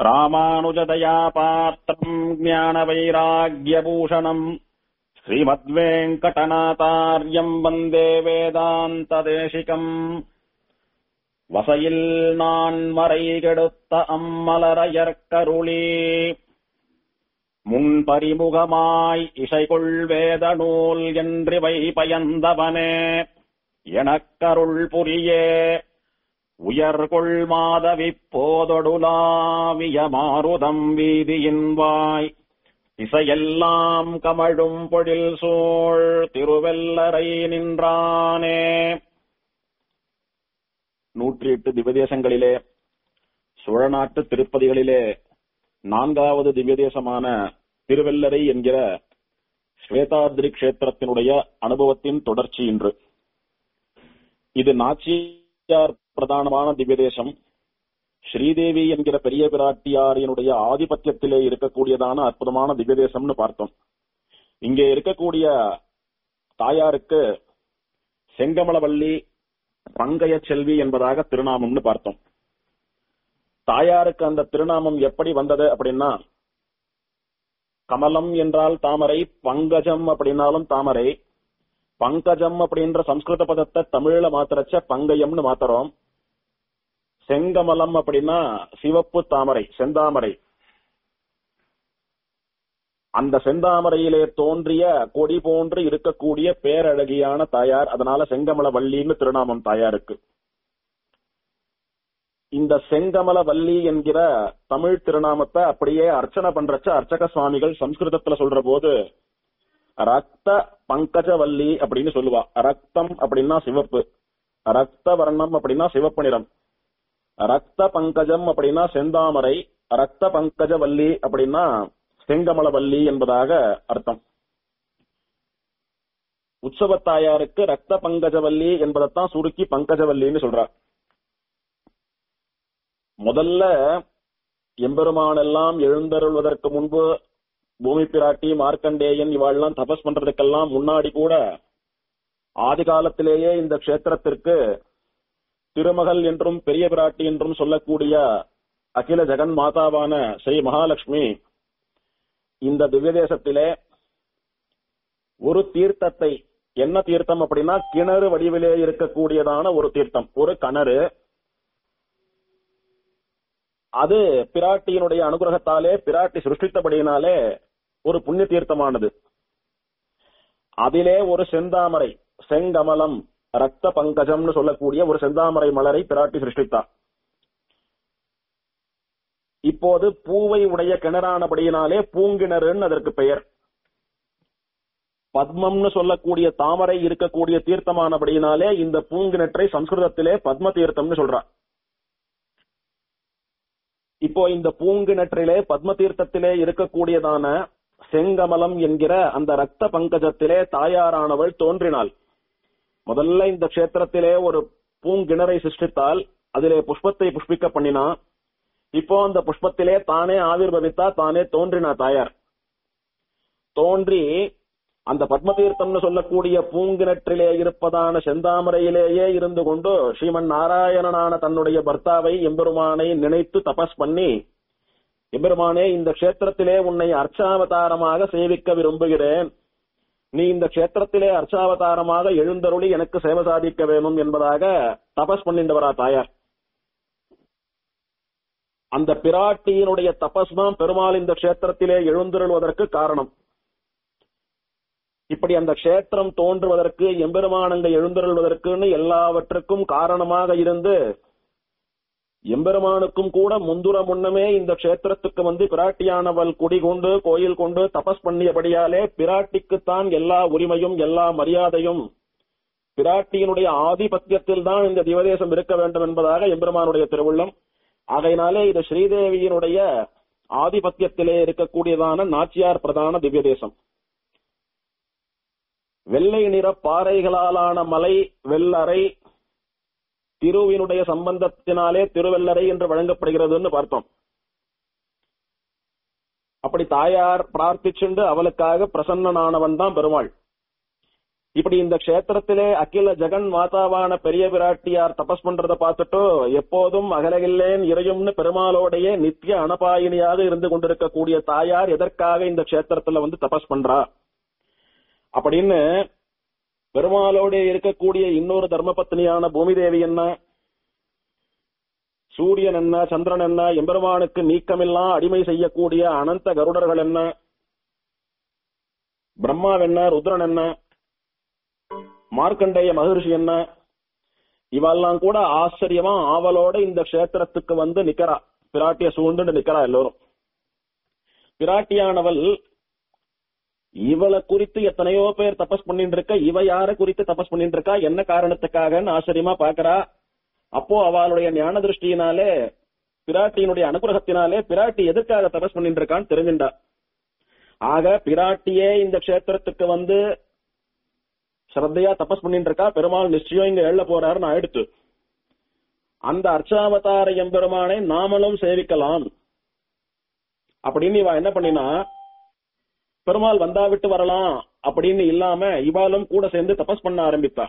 ராமானுஜதயா பாத்திரம் ஞான வைராகியபூஷணம் ஸ்ரீமத்வேங்கடநாதாரியம் வந்தே வேதாந்ததேசிகம் வசையில் நான் மறை கெடுத்த அம்மலரையற்கருளி முன்பறிமுகமாய் இசைகொள் வேத நூல் என்றிவை பயந்தவனே எனக்கருள் புரியே உயர்கொள் மாதவிப் போதொடுலாவிய மாருதம் வீதியின் வாய் இசையெல்லாம் கமழும் பொழில் சூழ் திருவெல்லரை நின்றானே நூற்றி எட்டு திவ்யதேசங்களிலே சுழநாட்டு திருப்பதிகளிலே நான்காவது திவ்யதேசமான திருவெல்லரை என்கிற ஸ்வேதாத்ரி கஷேத்திரத்தினுடைய அனுபவத்தின் தொடர்ச்சி இன்று இது நாச்சியார் பிரதானமான திவ்யதேசம் ஸ்ரீதேவி என்கிற பெரிய பிராட்டியாரினுடைய ஆதிபத்தியத்திலே இருக்கக்கூடியதான அற்புதமான திவ்யதேசம்னு பார்த்தோம் இங்கே இருக்கக்கூடிய தாயாருக்கு செங்கமலவல்லி பங்கைய செல்வி என்பதாக திருநாமம்னு பார்த்தோம் தாயாருக்கு அந்த திருநாமம் எப்படி வந்தது அப்படின்னா கமலம் என்றால் தாமரை பங்கஜம் அப்படின்னாலும் தாமரை பங்கஜம் அப்படின்ற சம்ஸ்கிருத பதத்தை தமிழ்ல மாத்திரச்ச பங்கயம்னு மாத்துறோம் செங்கமலம் அப்படின்னா சிவப்பு தாமரை செந்தாமரை அந்த செந்தாமரையிலே தோன்றிய கொடி போன்று இருக்கக்கூடிய பேரழகியான தாயார் அதனால செங்கமல வள்ளின்னு திருநாமம் தாயாருக்கு இந்த செங்கமல வள்ளி என்கிற தமிழ் திருநாமத்தை அப்படியே அர்ச்சனை பண்றச்ச அர்ச்சக சுவாமிகள் சம்ஸ்கிருதத்துல சொல்ற போது ரக்த பங்கஜவல்லி அப்படின்னு சொல்லுவா ரக்தம் அப்படின்னா சிவப்பு ரக்த வர்ணம் அப்படின்னா சிவப்பு நிறம் ரக்த பங்கஜம் அப்படின்னா செந்தாமரை ரக்த பங்கஜவல்லி அப்படின்னா செங்கமலவல்லி என்பதாக அர்த்தம் உற்சவத்தாயாருக்கு ரக்த பங்கஜவல்லி என்பதைத்தான் சுருக்கி பங்கஜவல்லின்னு சொல்றார் முதல்ல எம்பெருமானெல்லாம் எழுந்தருள்வதற்கு முன்பு பூமி பிராட்டி மார்க்கண்டேயன் இவாள்லாம் தபஸ் பண்றதுக்கெல்லாம் முன்னாடி கூட ஆதி காலத்திலேயே இந்த கஷேத்திரத்திற்கு திருமகள் என்றும் பெரிய பிராட்டி என்றும் சொல்லக்கூடிய அகில ஜெகன் மாதாவான ஸ்ரீ மகாலட்சுமி இந்த திவ்ய தேசத்திலே ஒரு தீர்த்தத்தை என்ன தீர்த்தம் அப்படின்னா கிணறு வடிவிலே இருக்கக்கூடியதான ஒரு தீர்த்தம் ஒரு கிணறு அது பிராட்டியினுடைய அனுகிரகத்தாலே பிராட்டி சிருஷ்டித்தபடியினாலே ஒரு புண்ணிய தீர்த்தமானது அதிலே ஒரு செந்தாமரை செங்கமலம் ரத்த பங்கஜம்னு சொல்லக்கூடிய ஒரு செந்தாமரை மலரை பிராட்டி சிருஷ்டித்தார் இப்போது பூவை உடைய கிணறானபடியினாலே பூங்கிணறுன்னு அதற்கு பெயர் பத்மம்னு சொல்லக்கூடிய தாமரை இருக்கக்கூடிய தீர்த்தமானபடியினாலே இந்த பூங்கிணற்றை சம்ஸ்கிருதத்திலே பத்ம தீர்த்தம்னு சொல்றா இப்போ இந்த பூங்கிணற்றிலே பத்ம தீர்த்தத்திலே இருக்கக்கூடியதான செங்கமலம் என்கிற அந்த ரத்த பங்கஜத்திலே தாயாரானவள் தோன்றினாள் முதல்ல இந்த கஷேத்திரத்திலே ஒரு பூங்கிணறை சிருஷ்டித்தால் அதிலே புஷ்பத்தை புஷ்பிக்க பண்ணினா இப்போ அந்த புஷ்பத்திலே தானே ஆவிர்வவித்தா தானே தோன்றினா தாயார் தோன்றி அந்த பத்மதீர்த்தம்னு சொல்லக்கூடிய பூங்கிணற்றிலே இருப்பதான செந்தாமரையிலேயே இருந்து கொண்டு ஸ்ரீமன் நாராயணனான தன்னுடைய பர்த்தாவை எம்பெருமானை நினைத்து தபஸ் பண்ணி எம்பெருமானே இந்த கஷேத்திரத்திலே உன்னை அர்ச்சாவதாரமாக சேவிக்க விரும்புகிறேன் நீ இந்த கஷேத்திரத்திலே அர்ச்சாவதாரமாக எழுந்தருளி எனக்கு சேவை சாதிக்க வேணும் என்பதாக தபஸ் பண்ணின்றவரா தாயார் அந்த பிராட்டியினுடைய தபஸ் தான் பெருமாள் இந்த கஷேத்திரத்திலே எழுந்தருள்வதற்கு காரணம் இப்படி அந்த கஷேத்திரம் தோன்றுவதற்கு எம்பெருமான் அங்க எழுந்தருள்வதற்குன்னு எல்லாவற்றுக்கும் காரணமாக இருந்து எம்பெருமானுக்கும் கூட முந்துர முன்னமே இந்த கஷேத்திரத்துக்கு வந்து பிராட்டியானவள் குடி கொண்டு கோயில் கொண்டு தபஸ் பண்ணியபடியாலே பிராட்டிக்குத்தான் எல்லா உரிமையும் எல்லா மரியாதையும் பிராட்டியினுடைய ஆதிபத்தியத்தில் தான் இந்த திவதேசம் இருக்க வேண்டும் என்பதாக எம்பெருமானுடைய திருவுள்ளம் ஆகையினாலே இது ஸ்ரீதேவியினுடைய ஆதிபத்தியத்திலே இருக்கக்கூடியதான நாச்சியார் பிரதான திவ்ய தேசம் வெள்ளை நிற பாறைகளாலான மலை வெள்ளரை திருவினுடைய சம்பந்தத்தினாலே திருவெல்லரை என்று வழங்கப்படுகிறதுன்னு பார்த்தோம் அப்படி தாயார் பிரார்த்திச்சுண்டு அவளுக்காக பிரசன்னனானவன் தான் பெருமாள் இப்படி இந்த க்ஷேத்திரத்திலே அகில ஜெகன் மாதாவான பெரிய பிராட்டியார் தபஸ் பண்றத பார்த்துட்டு எப்போதும் அகலகில்லேன் இறையும்னு பெருமாளோடைய நித்திய அனபாயினியாக இருந்து கொண்டிருக்கக்கூடிய தாயார் எதற்காக இந்த க்ஷேத்திரத்துல வந்து தபஸ் பண்றா அப்படின்னு பெருமாளோட இருக்கக்கூடிய இன்னொரு தர்மபத்னியான பூமி தேவி என்ன சூரியன் என்ன சந்திரன் என்ன எம்பெருமானுக்கு நீக்கமில்லாம் அடிமை செய்யக்கூடிய அனந்த கருடர்கள் என்ன பிரம்மா என்ன ருத்ரன் என்ன மார்க்கண்டேய மகர்ஷி என்ன இவெல்லாம் கூட ஆச்சரியமா ஆவலோட இந்த க்ஷேத்திரத்துக்கு வந்து நிக்கிறா பிராட்டிய சூழ்ந்துட்டு நிக்கிறா எல்லோரும் பிராட்டியானவள் இவளை குறித்து எத்தனையோ பேர் தபஸ் பண்ணிட்டு இருக்க இவ யார குறித்து தபஸ் பண்ணிட்டு இருக்கா என்ன காரணத்துக்காகன்னு ஆச்சரியமா பாக்குறா அப்போ அவளுடைய ஞான திருஷ்டியினாலே பிராட்டியினுடைய அனுகிரகத்தினாலே பிராட்டி எதற்காக தபஸ் பண்ணிட்டு இருக்கான்னு தெரிஞ்சுண்டா ஆக பிராட்டியே இந்த க்ஷேத்திரத்துக்கு வந்து ஸ்ரத்தையா தபஸ் பண்ணிட்டு இருக்கா பெருமாள் நிச்சயம் இங்க எழ போறாருன்னு ஆயிடுத்து அந்த அர்ச்சாவதார எம்பெருமானை நாமளும் சேவிக்கலாம் அப்படின்னு இவ என்ன பண்ணினா பெருமாள் வந்தா விட்டு வரலாம் அப்படின்னு இல்லாம இவாளும் கூட சேர்ந்து தபஸ் பண்ண ஆரம்பித்தா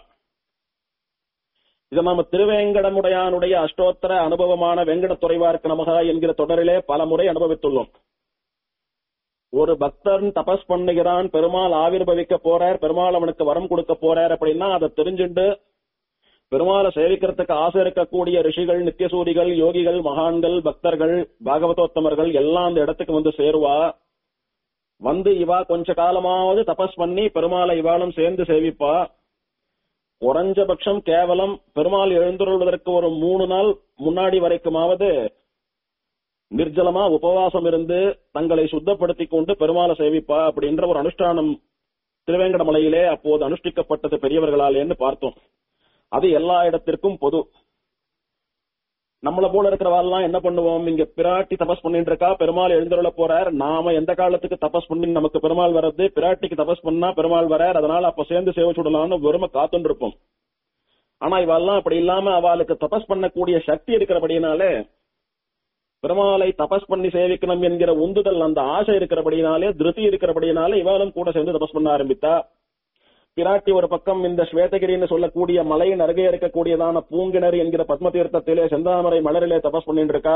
இதை நாம திருவேங்கடமுடையானுடைய அஷ்டோத்தர அனுபவமான வெங்கட துறைவார்க்கு நமகா என்கிற தொடரிலே பல முறை அனுபவித்துள்ளோம் ஒரு பக்தன் தபஸ் பண்ணுகிறான் பெருமாள் ஆவிர்பவிக்க போறார் பெருமாள் அவனுக்கு வரம் கொடுக்க போறார் அப்படின்னா அதை தெரிஞ்சுண்டு பெருமாளை சேவிக்கிறதுக்கு ஆசை இருக்கக்கூடிய ரிஷிகள் நித்தியசூரிகள் யோகிகள் மகான்கள் பக்தர்கள் பாகவதோத்தமர்கள் எல்லாம் அந்த இடத்துக்கு வந்து சேருவா வந்து இவா கொஞ்ச காலமாவது தபஸ் பண்ணி பெருமாளை இவாளும் சேர்ந்து சேவிப்பா குறைஞ்சபட்சம் கேவலம் பெருமாள் எழுந்துள்ளதற்கு ஒரு மூணு நாள் முன்னாடி வரைக்குமாவது நிர்ஜலமா உபவாசம் இருந்து தங்களை சுத்தப்படுத்திக் கொண்டு பெருமாளை சேவிப்பா அப்படின்ற ஒரு அனுஷ்டானம் திருவேங்கடமலையிலே அப்போது அனுஷ்டிக்கப்பட்டது பெரியவர்களாலேன்னு பார்த்தோம் அது எல்லா இடத்திற்கும் பொது நம்மள போல இருக்கிறவாள்லாம் என்ன பண்ணுவோம் இங்க பிராட்டி தபஸ் பண்ணிட்டு இருக்கா பெருமாள் எழுந்துள்ள போறார் நாம எந்த காலத்துக்கு தபஸ் பண்ணி நமக்கு பெருமாள் வர்றது பிராட்டிக்கு தபஸ் பண்ணா பெருமாள் வரார் அதனால அப்ப சேர்ந்து சேவை சுடலாம்னு வெறும காத்துட்டு இருப்போம் ஆனா இவெல்லாம் அப்படி இல்லாம அவளுக்கு தபஸ் பண்ணக்கூடிய சக்தி இருக்கிறபடினாலே பெருமாளை தபஸ் பண்ணி சேவிக்கணும் என்கிற உந்துதல் அந்த ஆசை இருக்கிறபடினாலே திருதி இருக்கிறபடினாலே இவாளும் கூட சேர்ந்து தபஸ் பண்ண ஆரம்பித்தா பிராட்டி ஒரு பக்கம் இந்த ஸ்வேதகிரின்னு சொல்லக்கூடிய மலையின் அருகே இருக்கக்கூடியதான பூங்கிணறு என்கிற பத்ம தீர்த்தத்திலே செந்தாமரை மலரிலே தபஸ் பண்ணிட்டு இருக்கா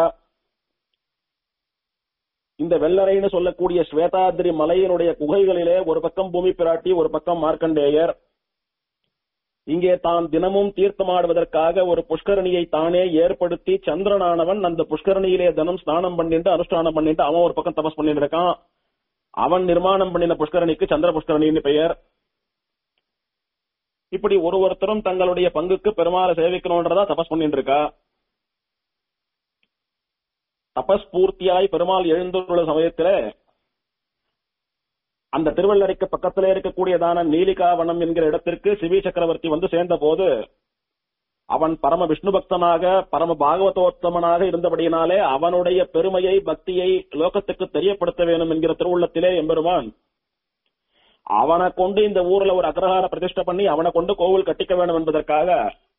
இந்த வெள்ளரைன்னு சொல்லக்கூடிய ஸ்வேதாதிரி மலையினுடைய குகைகளிலே ஒரு பக்கம் பூமி பிராட்டி ஒரு பக்கம் மார்க்கண்டேயர் இங்கே தான் தினமும் தீர்த்தமாடுவதற்காக ஒரு புஷ்கரணியை தானே ஏற்படுத்தி சந்திரனானவன் அந்த புஷ்கரணியிலே தினம் ஸ்நானம் பண்ணிட்டு அனுஷ்டானம் பண்ணிட்டு அவன் ஒரு பக்கம் தபஸ் பண்ணிட்டு இருக்கான் அவன் நிர்மாணம் பண்ணின புஷ்கரணிக்கு சந்திர புஷ்கரணின்னு பெயர் இப்படி ஒரு ஒருத்தரும் தங்களுடைய பங்குக்கு பெருமாளை சேவிக்கணும்ன்றதா தபஸ் பண்ணிட்டு இருக்கா தபஸ் பூர்த்தியாய் பெருமாள் எழுந்துள்ள சமயத்துல அந்த திருவள்ளரைக்கு பக்கத்திலே இருக்கக்கூடியதான நீலிகாவனம் என்கிற இடத்திற்கு சிவி சக்கரவர்த்தி வந்து சேர்ந்த போது அவன் பரம விஷ்ணு பக்தனாக பரம பாகவதோத்தமனாக இருந்தபடியினாலே அவனுடைய பெருமையை பக்தியை லோகத்துக்கு தெரியப்படுத்த வேண்டும் என்கிற திருவுள்ளத்திலே எம்பெருமான் அவனை கொண்டு இந்த ஊர்ல ஒரு அக்ரஹார பிரதிஷ்டை பண்ணி அவனை கொண்டு கோவில் கட்டிக்க வேண்டும் என்பதற்காக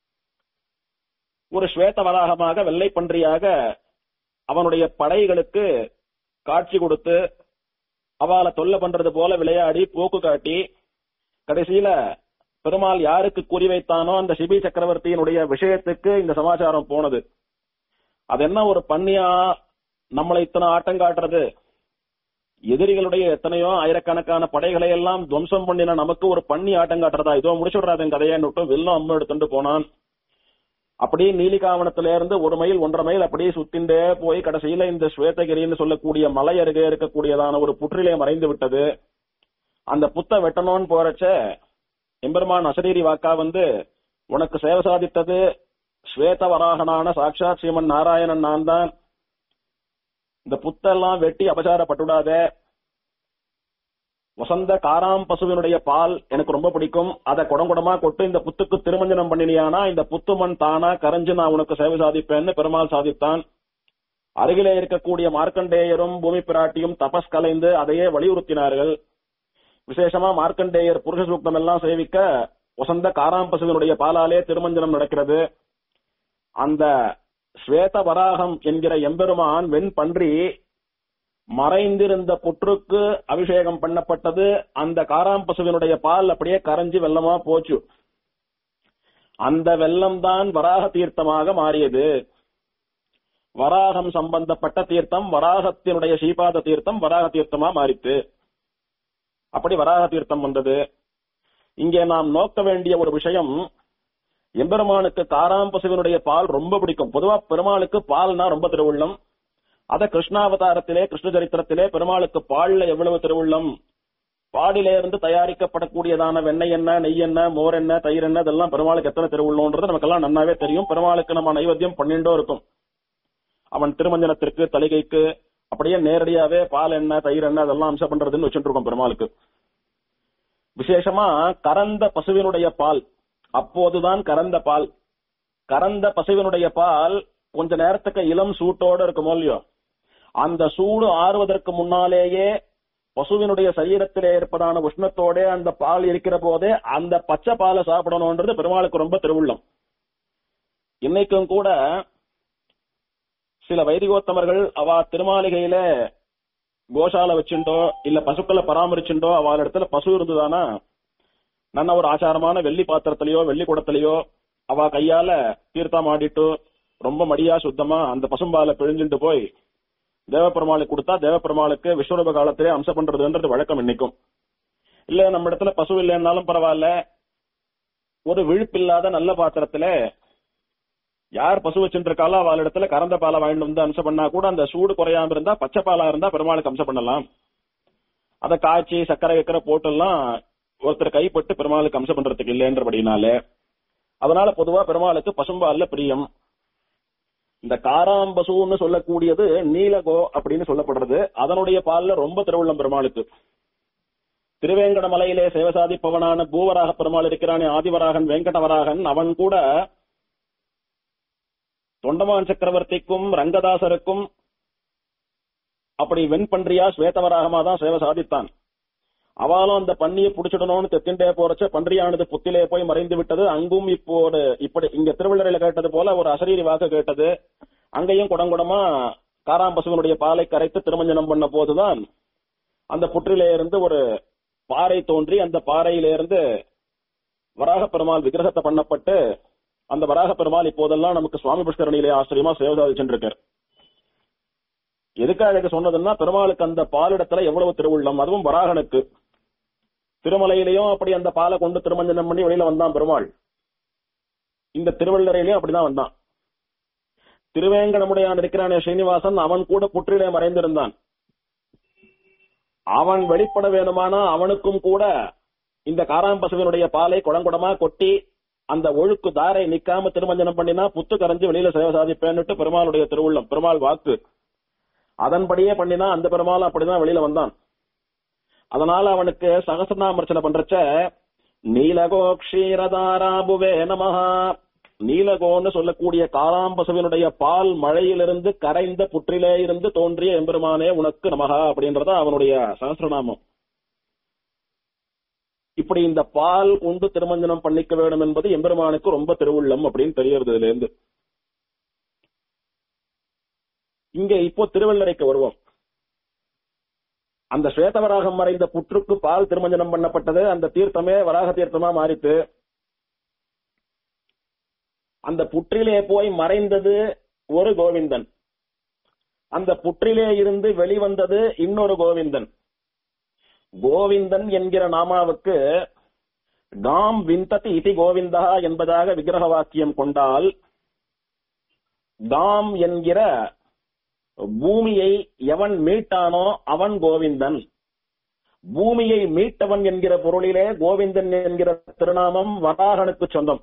ஒரு ஸ்வேத வராகமாக வெள்ளை பன்றியாக அவனுடைய படைகளுக்கு காட்சி கொடுத்து அவளை தொல்லை பண்றது போல விளையாடி போக்கு காட்டி கடைசியில பெருமாள் யாருக்கு குறி வைத்தானோ அந்த சிபி சக்கரவர்த்தியினுடைய விஷயத்துக்கு இந்த சமாச்சாரம் போனது அது என்ன ஒரு பண்ணியா நம்மளை இத்தனை ஆட்டம் காட்டுறது எதிரிகளுடைய எத்தனையோ ஆயிரக்கணக்கான படைகளை எல்லாம் துவம்சம் பண்ணின நமக்கு ஒரு பண்ணி ஆட்டம் காட்டுறதா இதோ முடிச்சு விடுறாது கதையான்னு விட்டு வெள்ளம் அம்பு எடுத்துட்டு போனான் அப்படியே நீலிகாவனத்தில இருந்து ஒரு மைல் ஒன்றரை மைல் அப்படியே சுத்திண்டே போய் கடைசியில இந்த ஸ்வேதகிரின்னு சொல்லக்கூடிய மலை அருகே இருக்கக்கூடியதான ஒரு புற்றிலே மறைந்து விட்டது அந்த புத்த வெட்டணும்னு போறச்ச எம்பெருமான் அசரீரி வாக்கா வந்து உனக்கு சேவை சாதித்தது ஸ்வேத வராகனான சாட்சாத் ஸ்ரீமன் நாராயணன் நான் தான் இந்த புத்தெல்லாம் வெட்டி அபசாரப்பட்டுடாத வசந்த காராம் பசுவினுடைய பால் எனக்கு ரொம்ப பிடிக்கும் அதை குடங்குடமா கொட்டு இந்த புத்துக்கு திருமஞ்சனம் பண்ணினியானா இந்த புத்து மண் தானா கரைஞ்சு நான் உனக்கு சேவை சாதிப்பேன்னு பெருமாள் சாதித்தான் அருகிலே இருக்கக்கூடிய மார்க்கண்டேயரும் பூமி பிராட்டியும் தபஸ் கலைந்து அதையே வலியுறுத்தினார்கள் விசேஷமா மார்க்கண்டேயர் புருஷ சூக்தம் எல்லாம் சேவிக்க வசந்த காராம் பசுவினுடைய பாலாலே திருமஞ்சனம் நடக்கிறது அந்த ஸ்வேத வராகம் என்கிற எம்பெருமான் வெண் பன்றி மறைந்திருந்த புற்றுக்கு அபிஷேகம் பண்ணப்பட்டது அந்த காராம் பசுவினுடைய பால் அப்படியே கரைஞ்சு வெள்ளமா போச்சு அந்த வெள்ளம் தான் வராக தீர்த்தமாக மாறியது வராகம் சம்பந்தப்பட்ட தீர்த்தம் வராகத்தினுடைய ஸ்ரீபாத தீர்த்தம் வராக தீர்த்தமா மாறித்து அப்படி வராக தீர்த்தம் வந்தது இங்கே நாம் நோக்க வேண்டிய ஒரு விஷயம் எம்பெருமானுக்கு காராம் பசுவினுடைய பால் ரொம்ப பிடிக்கும் பொதுவா பெருமாளுக்கு பால்னா ரொம்ப திருவுள்ளம் அத கிருஷ்ணாவதாரத்திலே கிருஷ்ண சரித்திரத்திலே பெருமாளுக்கு பால்ல எவ்வளவு திருவுள்ளம் பாடிலே இருந்து தயாரிக்கப்படக்கூடியதான வெண்ணெய் என்ன நெய் என்ன மோர் என்ன தயிர் என்ன இதெல்லாம் பெருமாளுக்கு எத்தனை திருவுள்ளம்ன்றது நமக்கெல்லாம் நன்னாவே தெரியும் பெருமாளுக்கு நம்ம நைவேத்தியம் பண்ணிண்டோ இருக்கும் அவன் திருமஞ்சனத்திற்கு தலிகைக்கு அப்படியே நேரடியாவே பால் என்ன தயிர் என்ன அதெல்லாம் அம்சம் பண்றதுன்னு வச்சுட்டு இருக்கோம் பெருமாளுக்கு விசேஷமா கறந்த பசுவினுடைய பால் அப்போதுதான் கறந்த பால் கறந்த பசுவினுடைய பால் கொஞ்ச நேரத்துக்கு இளம் சூட்டோட இருக்குமோ இல்லையோ அந்த சூடு ஆறுவதற்கு முன்னாலேயே பசுவினுடைய சரீரத்திலே இருப்பதான உஷ்ணத்தோட அந்த பால் இருக்கிற போதே அந்த பச்சை பாலை சாப்பிடணும்ன்றது பெருமாளுக்கு ரொம்ப திருவுள்ளம் இன்னைக்கும் கூட சில வைதிகோத்தமர்கள் அவ திருமாளிகையில கோசாலை வச்சுட்டோ இல்ல பசுக்களை பராமரிச்சுட்டோ அவள் இடத்துல பசு இருந்ததானா நல்ல ஒரு ஆச்சாரமான வெள்ளி பாத்திரத்திலயோ வெள்ளி குடத்திலயோ அவ கையால தீர்த்தம் ஆடிட்டு ரொம்ப மடியா சுத்தமா அந்த பசும்பாலை பிழிஞ்சுட்டு போய் தேவப்பெருமாளுக்கு கொடுத்தா தேவப்பெருமாளுக்கு விஸ்வரூப காலத்திலே அம்சம் பண்றதுன்றது வழக்கம் இன்னைக்கும் இல்ல நம்ம இடத்துல பசு இல்லைன்னாலும் பரவாயில்ல ஒரு விழுப்பில்லாத நல்ல பாத்திரத்துல யார் பசு வச்சுட்டு இருக்காளோ அவள் இடத்துல கறந்த பாலை வாங்கிட்டு வந்து அம்சம் பண்ணா கூட அந்த சூடு குறையாம இருந்தா பச்சை பாலா இருந்தா பெருமாளுக்கு அம்சம் பண்ணலாம் அதை காய்ச்சி சர்க்கரை வைக்கிற போட்டெல்லாம் ஒருத்தர் கைப்பட்டு பெருமாளுக்கு அம்சம் பண்றதுக்கு இல்லைன்றபடினாலே அதனால பொதுவா பெருமாளுக்கு பசும்பால்ல பிரியம் இந்த காராம்பசுன்னு சொல்லக்கூடியது நீலகோ அப்படின்னு சொல்லப்படுறது அதனுடைய பால்ல ரொம்ப திருவுள்ளம் பெருமாளுக்கு திருவேங்கட மலையிலே சேவை சாதிப்பவனான பூவராக பெருமாள் இருக்கிறானே ஆதிவராகன் வெங்கடவராகன் அவன் கூட தொண்டமான் சக்கரவர்த்திக்கும் ரங்கதாசருக்கும் அப்படி வெண்பன்றியா ஸ்வேதவராகமா தான் சேவை சாதித்தான் அவளும் அந்த பன்னியை புடிச்சிடணும்னு தெத்திண்டே போறச்ச பன்றியானது புத்திலே போய் மறைந்து விட்டது அங்கும் இப்போ ஒரு இப்படி இங்க திருவள்ளரையில கேட்டது போல ஒரு அசரீரி வாக்கு கேட்டது அங்கேயும் குடங்குடமா காராம்பசுவனுடைய பாலை கரைத்து திருமஞ்சனம் பண்ண போதுதான் அந்த புற்றிலே இருந்து ஒரு பாறை தோன்றி அந்த பாறையில இருந்து வராக பெருமாள் விக்கிரகத்தை பண்ணப்பட்டு அந்த வராக பெருமாள் இப்போதெல்லாம் நமக்கு சுவாமி புஷ்கரணியிலே ஆச்சரியமா சேவை சாதிச்சுருக்கார் எதுக்காக இதை சொன்னதுன்னா பெருமாளுக்கு அந்த பாலிடத்துல எவ்வளவு திருவுள்ளம் அதுவும் வராகனுக்கு திருமலையிலையும் அப்படி அந்த பாலை கொண்டு திருமஞ்சனம் பண்ணி வெளியில வந்தான் பெருமாள் இந்த திருவள்ளரையிலையும் அப்படிதான் வந்தான் திருவேங்கடமுடையான் இருக்கிறானே ஸ்ரீனிவாசன் அவன் கூட புற்றிலே மறைந்திருந்தான் அவன் வெளிப்பட வேணுமானா அவனுக்கும் கூட இந்த காராம்பசுவினுடைய பாலை குடங்குடமா கொட்டி அந்த ஒழுக்கு தாரை நிக்காம திருமஞ்சனம் பண்ணினா புத்து கரைஞ்சு வெளியில சேவை சாதிப்பேன்னுட்டு பெருமாளுடைய திருவுள்ளம் பெருமாள் வாக்கு அதன்படியே பண்ணினா அந்த பெருமாள் அப்படிதான் வெளியில வந்தான் அதனால அவனுக்கு சகசநாமர்ச்சனை பண்றச்ச நீலகோ க்ஷீரதாராபுவே நமஹா நீலகோன்னு சொல்லக்கூடிய காலாம்பசுவினுடைய பால் மழையிலிருந்து கரைந்த புற்றிலே இருந்து தோன்றிய எம்பெருமானே உனக்கு நமகா அப்படின்றத அவனுடைய சகசிரநாமம் இப்படி இந்த பால் கொண்டு திருமஞ்சனம் பண்ணிக்க வேண்டும் என்பது எம்பெருமானுக்கு ரொம்ப திருவுள்ளம் அப்படின்னு தெரியறது இதுல இருந்து இங்க இப்போ திருவள்ளரைக்கு வருவோம் அந்த ஸ்வேதவராகம் மறைந்த புற்றுக்கு பால் திருமஞ்சனம் பண்ணப்பட்டது அந்த தீர்த்தமே வராக தீர்த்தமா மாறித்து அந்த புற்றிலே போய் மறைந்தது ஒரு கோவிந்தன் அந்த புற்றிலே இருந்து வெளிவந்தது இன்னொரு கோவிந்தன் கோவிந்தன் என்கிற நாமாவுக்கு காம் விந்ததி இதி கோவிந்தா என்பதாக விக்கிரக வாக்கியம் கொண்டால் காம் என்கிற பூமியை எவன் மீட்டானோ அவன் கோவிந்தன் பூமியை மீட்டவன் என்கிற பொருளிலே கோவிந்தன் என்கிற திருநாமம் வராகனுக்கு சொந்தம்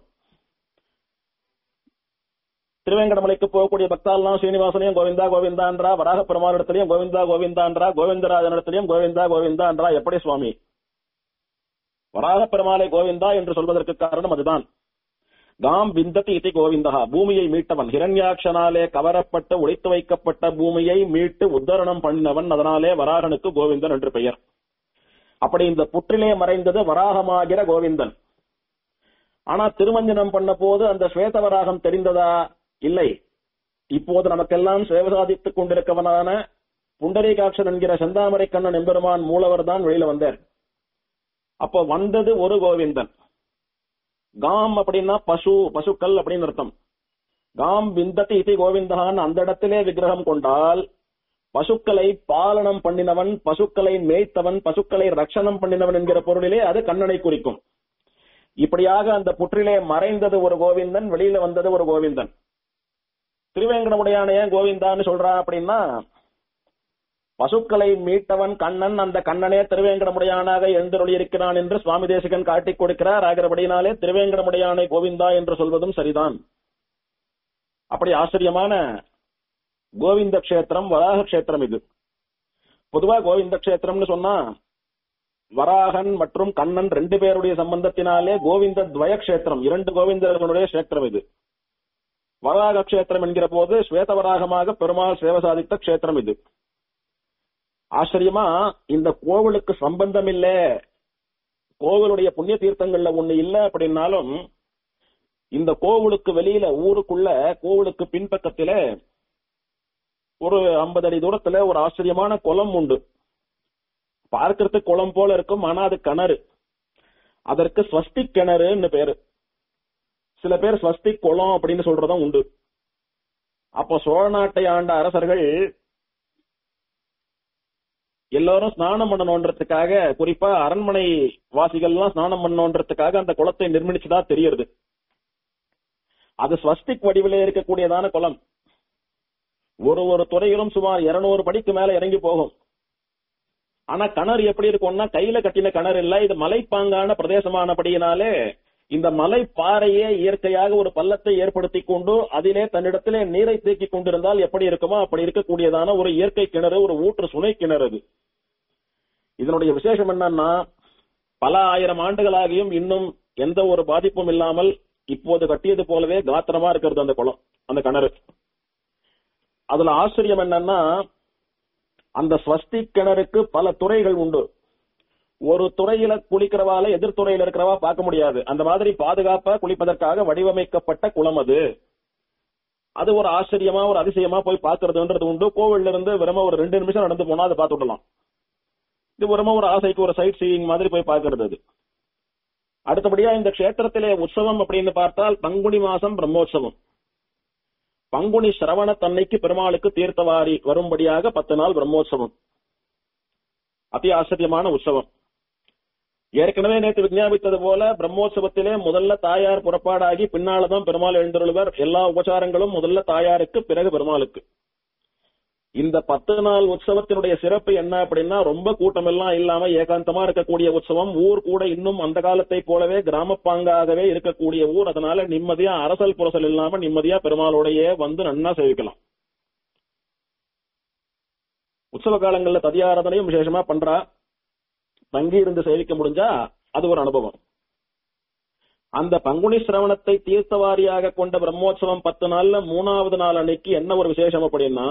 திருவேங்கடமலைக்கு போகக்கூடிய பக்தாலாம் ஸ்ரீனிவாசனையும் கோவிந்தா கோவிந்தான்றா வராக பெருமாளிடத்திலையும் கோவிந்தா கோவிந்தான்றா கோவிந்தராஜனிடத்திலையும் கோவிந்தா கோவிந்தான்றா எப்படி சுவாமி வராக பெருமாளை கோவிந்தா என்று சொல்வதற்கு காரணம் அதுதான் காம் விந்ததி இதி கோவிந்தா பூமியை மீட்டவன் ஹிரண்யாட்சனாலே கவரப்பட்டு ஒழித்து வைக்கப்பட்ட பூமியை மீட்டு உத்தரணம் பண்ணினவன் அதனாலே வராகனுக்கு கோவிந்தன் என்று பெயர் அப்படி இந்த புற்றிலே மறைந்தது வராகமாகிற கோவிந்தன் ஆனா திருமஞ்சனம் பண்ண போது அந்த ஸ்வேதவராகம் தெரிந்ததா இல்லை இப்போது நமக்கெல்லாம் சேவை சாதித்துக் கொண்டிருக்கவனான புண்டரீகாட்சன் என்கிற செந்தாமரை கண்ணன் எம்பெருமான் மூலவர் தான் வெளியில வந்தார் அப்போ வந்தது ஒரு கோவிந்தன் காம் அப்படின்னா பசு பசுக்கள் அப்படின்னு அர்த்தம் காம் விந்ததி இதி கோவிந்தகான் அந்த இடத்திலே விக்கிரகம் கொண்டால் பசுக்களை பாலனம் பண்ணினவன் பசுக்களை மேய்த்தவன் பசுக்களை ரட்சணம் பண்ணினவன் என்கிற பொருளிலே அது கண்ணனை குறிக்கும் இப்படியாக அந்த புற்றிலே மறைந்தது ஒரு கோவிந்தன் வெளியில வந்தது ஒரு கோவிந்தன் திருவேங்கடமுடையான ஏன் கோவிந்தான்னு சொல்றா அப்படின்னா பசுக்களை மீட்டவன் கண்ணன் அந்த கண்ணனே திருவேங்கடமுடையானாக எழுந்தருளியிருக்கிறான் என்று சுவாமி தேசிகன் காட்டிக் கொடுக்கிறார் ஆகிறபடினாலே திருவேங்கடமுடையானை கோவிந்தா என்று சொல்வதும் சரிதான் அப்படி ஆச்சரியமான கோவிந்த கஷேத்திரம் வராக கஷேத்திரம் இது பொதுவா கோவிந்த கஷேத்திரம்னு சொன்னா வராகன் மற்றும் கண்ணன் ரெண்டு பேருடைய சம்பந்தத்தினாலே கோவிந்த துவய கஷேத்திரம் இரண்டு கோவிந்தர்களுடைய கஷேத்திரம் இது வராக கஷேத்திரம் என்கிற போது ஸ்வேதவராகமாக பெருமாள் சேவை சாதித்த கஷேத்திரம் இது ஆச்சரியமா இந்த கோவிலுக்கு சம்பந்தம் இல்ல கோவிலுடைய புண்ணிய தீர்த்தங்கள்ல ஒண்ணு இல்ல அப்படின்னாலும் இந்த கோவிலுக்கு வெளியில ஊருக்குள்ள கோவிலுக்கு பின்பக்கத்தில ஒரு ஐம்பது அடி தூரத்துல ஒரு ஆச்சரியமான குளம் உண்டு பார்க்கறதுக்கு குளம் போல இருக்கும் ஆனா அது கிணறு அதற்கு ஸ்வஸ்திக் கிணறுன்னு பேரு சில பேர் ஸ்வஸ்திக் குளம் அப்படின்னு சொல்றதும் உண்டு அப்போ சோழ நாட்டை ஆண்ட அரசர்கள் எல்லாரும் ஸ்நானம் பண்ணணுன்றதுக்காக குறிப்பா அரண்மனை வாசிகள்லாம் ஸ்நானம் பண்ணணுன்றதுக்காக அந்த குளத்தை நிர்மிச்சதா தெரியுது அது ஸ்வஸ்திக் வடிவிலே இருக்கக்கூடியதான குளம் ஒரு ஒரு துறையிலும் சுமார் இருநூறு படிக்கு மேல இறங்கி போகும் ஆனா கிணறு எப்படி இருக்கும்னா கையில கட்டின கிணறு இல்ல இது மலைப்பாங்கான பிரதேசமானபடியினாலே இந்த மலை பாறையே இயற்கையாக ஒரு பள்ளத்தை ஏற்படுத்தி கொண்டு அதிலே தன்னிடத்திலே நீரை தேக்கி கொண்டிருந்தால் எப்படி இருக்குமோ அப்படி இருக்கக்கூடியதான ஒரு இயற்கை கிணறு ஒரு ஊற்று சுனை கிணறு அது இதனுடைய விசேஷம் என்னன்னா பல ஆயிரம் ஆண்டுகளாகியும் இன்னும் எந்த ஒரு பாதிப்பும் இல்லாமல் இப்போது கட்டியது போலவே காத்திரமா இருக்கிறது அந்த குளம் அந்த கிணறு அதுல ஆச்சரியம் என்னன்னா அந்த ஸ்வஸ்தி கிணறுக்கு பல துறைகள் உண்டு ஒரு துறையில குளிக்கிறவால எதிர்த்துறையில இருக்கிறவா பார்க்க முடியாது அந்த மாதிரி பாதுகாப்பா குளிப்பதற்காக வடிவமைக்கப்பட்ட குளம் அது அது ஒரு ஆச்சரியமா ஒரு அதிசயமா போய் பாக்குறதுன்றது உண்டு கோவில்ல இருந்து வெறும ஒரு ரெண்டு நிமிஷம் நடந்து போனா அதை பார்த்து விடலாம் இது வெறும ஒரு ஆசைக்கு ஒரு சைட் சீயிங் மாதிரி போய் பாக்குறது அது அடுத்தபடியா இந்த கஷேத்திரத்திலே உற்சவம் அப்படின்னு பார்த்தால் பங்குனி மாசம் பிரம்மோற்சவம் பங்குனி சிரவண தன்னைக்கு பெருமாளுக்கு தீர்த்தவாரி வரும்படியாக பத்து நாள் பிரம்மோற்சவம் அதி ஆச்சரியமான உற்சவம் ஏற்கனவே நேற்று விஞ்ஞாபித்தது போல பிரம்மோற்சவத்திலே முதல்ல தாயார் புறப்பாடாகி பின்னால்தான் பெருமாள் எழுந்தருள்வர் எல்லா உபச்சாரங்களும் முதல்ல தாயாருக்கு பிறகு பெருமாளுக்கு இந்த பத்து நாள் உற்சவத்தினுடைய சிறப்பு என்ன அப்படின்னா ரொம்ப கூட்டம் எல்லாம் இல்லாம ஏகாந்தமா இருக்கக்கூடிய உற்சவம் ஊர் கூட இன்னும் அந்த காலத்தை போலவே கிராமப்பாங்காகவே இருக்கக்கூடிய ஊர் அதனால நிம்மதியா அரசல் புரசல் இல்லாம நிம்மதியா பெருமாளோடையே வந்து நன்னா சேவிக்கலாம் உற்சவ காலங்கள்ல ததியாராதனையும் விசேஷமா பண்றா தங்கி இருந்து சேவிக்க முடிஞ்சா அது ஒரு அனுபவம் அந்த பங்குனி சிரவணத்தை தீர்த்தவாரியாக கொண்ட பிரம்மோற்சவம் பத்து நாள்ல மூணாவது நாள் அன்னைக்கு என்ன ஒரு விசேஷம் அப்படின்னா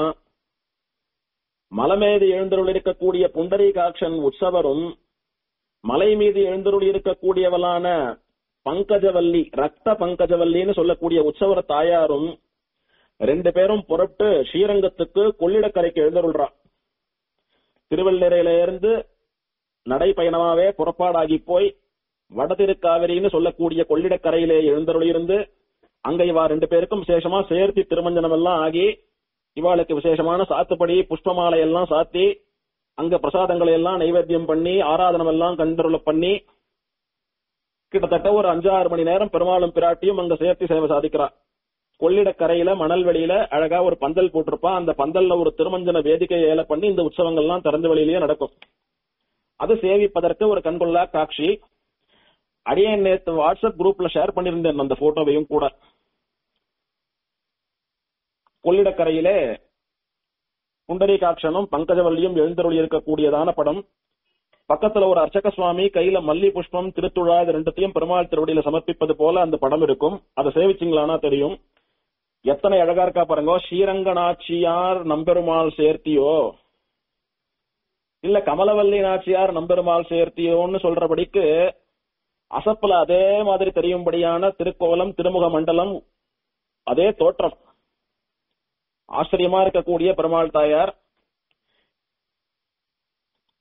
மலை எழுந்தருள் இருக்கக்கூடிய புண்டரீகாட்சன் உற்சவரும் மலை மீது எழுந்தருள் இருக்கக்கூடியவளான பங்கஜவல்லி ரத்த பங்கஜவல்லின்னு சொல்லக்கூடிய உற்சவர தாயாரும் ரெண்டு பேரும் புறப்பட்டு ஸ்ரீரங்கத்துக்கு கொள்ளிடக்கரைக்கு எழுந்தருள்றா திருவள்ளரையில இருந்து நடைப்பயணமாவே புறப்பாடாகி போய் வடதிருக்காவிரின்னு சொல்லக்கூடிய கொள்ளிடக்கரையிலே எழுந்தருள் இருந்து அங்க இவா ரெண்டு பேருக்கும் விசேஷமா சேர்த்தி திருமஞ்சனம் எல்லாம் ஆகி இவாளுக்கு விசேஷமான சாத்துப்படி புஷ்பமாலை எல்லாம் சாத்தி அங்க பிரசாதங்களை எல்லாம் நைவேத்தியம் பண்ணி ஆராதனம் எல்லாம் கண்டருள பண்ணி கிட்டத்தட்ட ஒரு அஞ்சாறு மணி நேரம் பெருமாளும் பிராட்டியும் அங்க சேர்த்தி சேவை சாதிக்கிறா கொள்ளிடக்கரையில மணல் வெளியில அழகா ஒரு பந்தல் போட்டிருப்பா அந்த பந்தல்ல ஒரு திருமஞ்சன வேதிக்கை ஏல பண்ணி இந்த உற்சவங்கள்லாம் திறந்த வெளியிலேயே நடக்கும் அது சேவிப்பதற்கு ஒரு கண்கொள்ளா காட்சி அடியேன் நேத்து வாட்ஸ்அப் குரூப்ல ஷேர் பண்ணியிருந்தேன் அந்த போட்டோவையும் கூட கொள்ளிடக்கரையிலே புண்டரீகாட்சனும் பங்கஜவல்லியும் எழுந்தருளி இருக்கக்கூடியதான படம் பக்கத்துல ஒரு அர்ச்சக சுவாமி கையில மல்லி புஷ்பம் திருத்துழா இது ரெண்டுத்தையும் பெருமாள் திருவடியில சமர்ப்பிப்பது போல அந்த படம் இருக்கும் அதை சேவிச்சிங்களானா தெரியும் எத்தனை அழகா இருக்கா பாருங்க ஸ்ரீரங்கநாச்சியார் நம்பெருமாள் சேர்த்தியோ இல்ல கமலவல்லி நாச்சியார் நம்பெருமாள் சேர்த்தியோன்னு சொல்றபடிக்கு அசப்புல அதே மாதிரி தெரியும்படியான திருக்கோலம் திருமுக மண்டலம் அதே தோற்றம் ஆச்சரியமா இருக்கக்கூடிய பெருமாள் தாயார்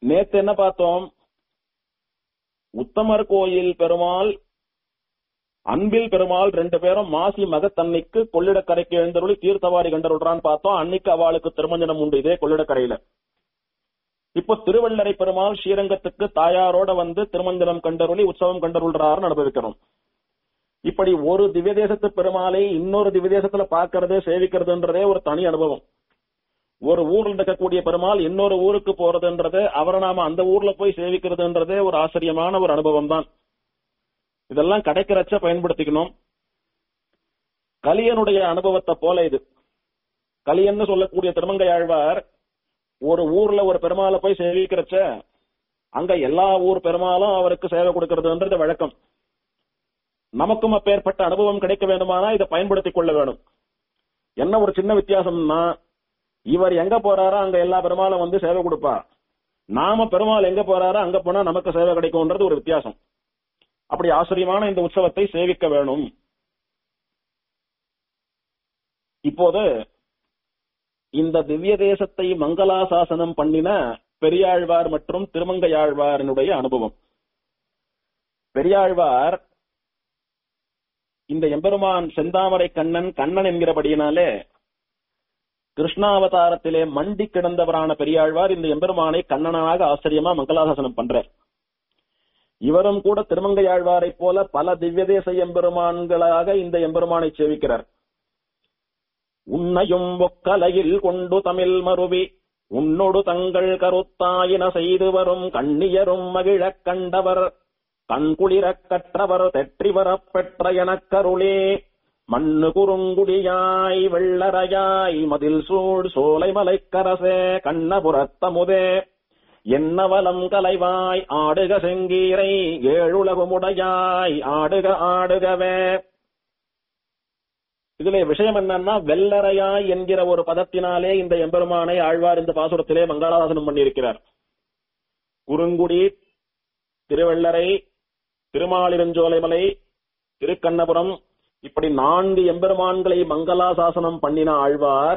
நேத்து என்ன பார்த்தோம் உத்தமர் கோயில் பெருமாள் அன்பில் பெருமாள் ரெண்டு பேரும் மாசி மகத்தன்னைக்கு கொள்ளிடக்கரைக்கு எழுந்தருளி தீர்த்தவாரி கண்டருள்றான்னு பார்த்தோம் அன்னைக்கு அவளுக்கு திருமஞ்சனம் உண்டு இதே கொள்ளிடக்கரையில இப்போ திருவள்ளரை பெருமாள் ஸ்ரீரங்கத்துக்கு தாயாரோட வந்து திருமஞ்சனம் கண்டருளி உற்சவம் கண்டருள்றாருன்னு அனுபவிக்கிறோம் இப்படி ஒரு திவ்ய தேசத்து பெருமாளை இன்னொரு திவ்ய தேசத்துல பாக்குறது சேவிக்கிறதுன்றதே ஒரு தனி அனுபவம் ஒரு ஊர்ல இருக்கக்கூடிய பெருமாள் இன்னொரு ஊருக்கு போறதுன்றது அவரை நாம அந்த ஊர்ல போய் சேவிக்கிறதுன்றதே ஒரு ஆச்சரியமான ஒரு அனுபவம் தான் இதெல்லாம் கிடைக்கிறச்ச பயன்படுத்திக்கணும் கலியனுடைய அனுபவத்தை போல இது கலியன்னு சொல்லக்கூடிய திருமங்கை ஆழ்வார் ஒரு ஊர்ல ஒரு பெருமாளை போய் சேவிக்கிறச்ச அங்க எல்லா ஊர் பெருமாளும் அவருக்கு சேவை கொடுக்கறதுன்றது வழக்கம் நமக்கும் அப்பேற்பட்ட அனுபவம் கிடைக்க வேண்டுமானா இதை பயன்படுத்திக் கொள்ள வேணும் என்ன ஒரு சின்ன வித்தியாசம்னா இவர் எங்க போறாரோ அங்க எல்லா பெருமாளும் வந்து சேவை கொடுப்பா நாம பெருமாள் எங்க போறாரோ அங்க போனா நமக்கு சேவை கிடைக்கும்ன்றது ஒரு வித்தியாசம் அப்படி ஆச்சரியமான இந்த உற்சவத்தை சேவிக்க வேணும் இப்போது இந்த திவ்ய தேசத்தை மங்களாசாசனம் பண்ணின பெரியாழ்வார் மற்றும் திருமங்கையாழ்வாரினுடைய அனுபவம் பெரியாழ்வார் இந்த எம்பெருமான் செந்தாமரை கண்ணன் கண்ணன் என்கிறபடியினாலே கிருஷ்ணாவதாரத்திலே மண்டி கிடந்தவரான பெரியாழ்வார் இந்த எம்பெருமானை கண்ணனாக ஆச்சரியமா மங்களாசாசனம் பண்றார் இவரும் கூட திருமங்கையாழ்வாரைப் போல பல திவ்யதேச எம்பெருமான்களாக இந்த எம்பெருமானை சேவிக்கிறார் உன்னையும் ஒக்கலையில் கொண்டு தமிழ் மருவி உன்னொடு தங்கள் கருத்தாயின செய்து வரும் கண்ணியரும் மகிழக் கண்டவர் கண்குளிரக் கற்றவர் தெற்றி வரப் பெற்ற எனக்கருளே மண்ணு குறுங்குடியாய் வெள்ளரையாய் மதில் சூழ் சோலை மலைக்கரசே கண்ணபுரத்தமுதே என்னவலம் கலைவாய் ஆடுக செங்கீரை ஏழுலகுமுடையாய் ஆடுக ஆடுகவே இதுல விஷயம் என்னன்னா வெள்ளரையாய் என்கிற ஒரு பதத்தினாலே இந்த எம்பெருமானை ஆழ்வார் இந்த பாசுரத்திலே மங்களாதாசனம் பண்ணியிருக்கிறார் குறுங்குடி திருவெள்ளரை திருமாலிருஞ்சோலைமலை திருக்கண்ணபுரம் இப்படி நான்கு எம்பெருமான்களை மங்களாசாசனம் பண்ணின ஆழ்வார்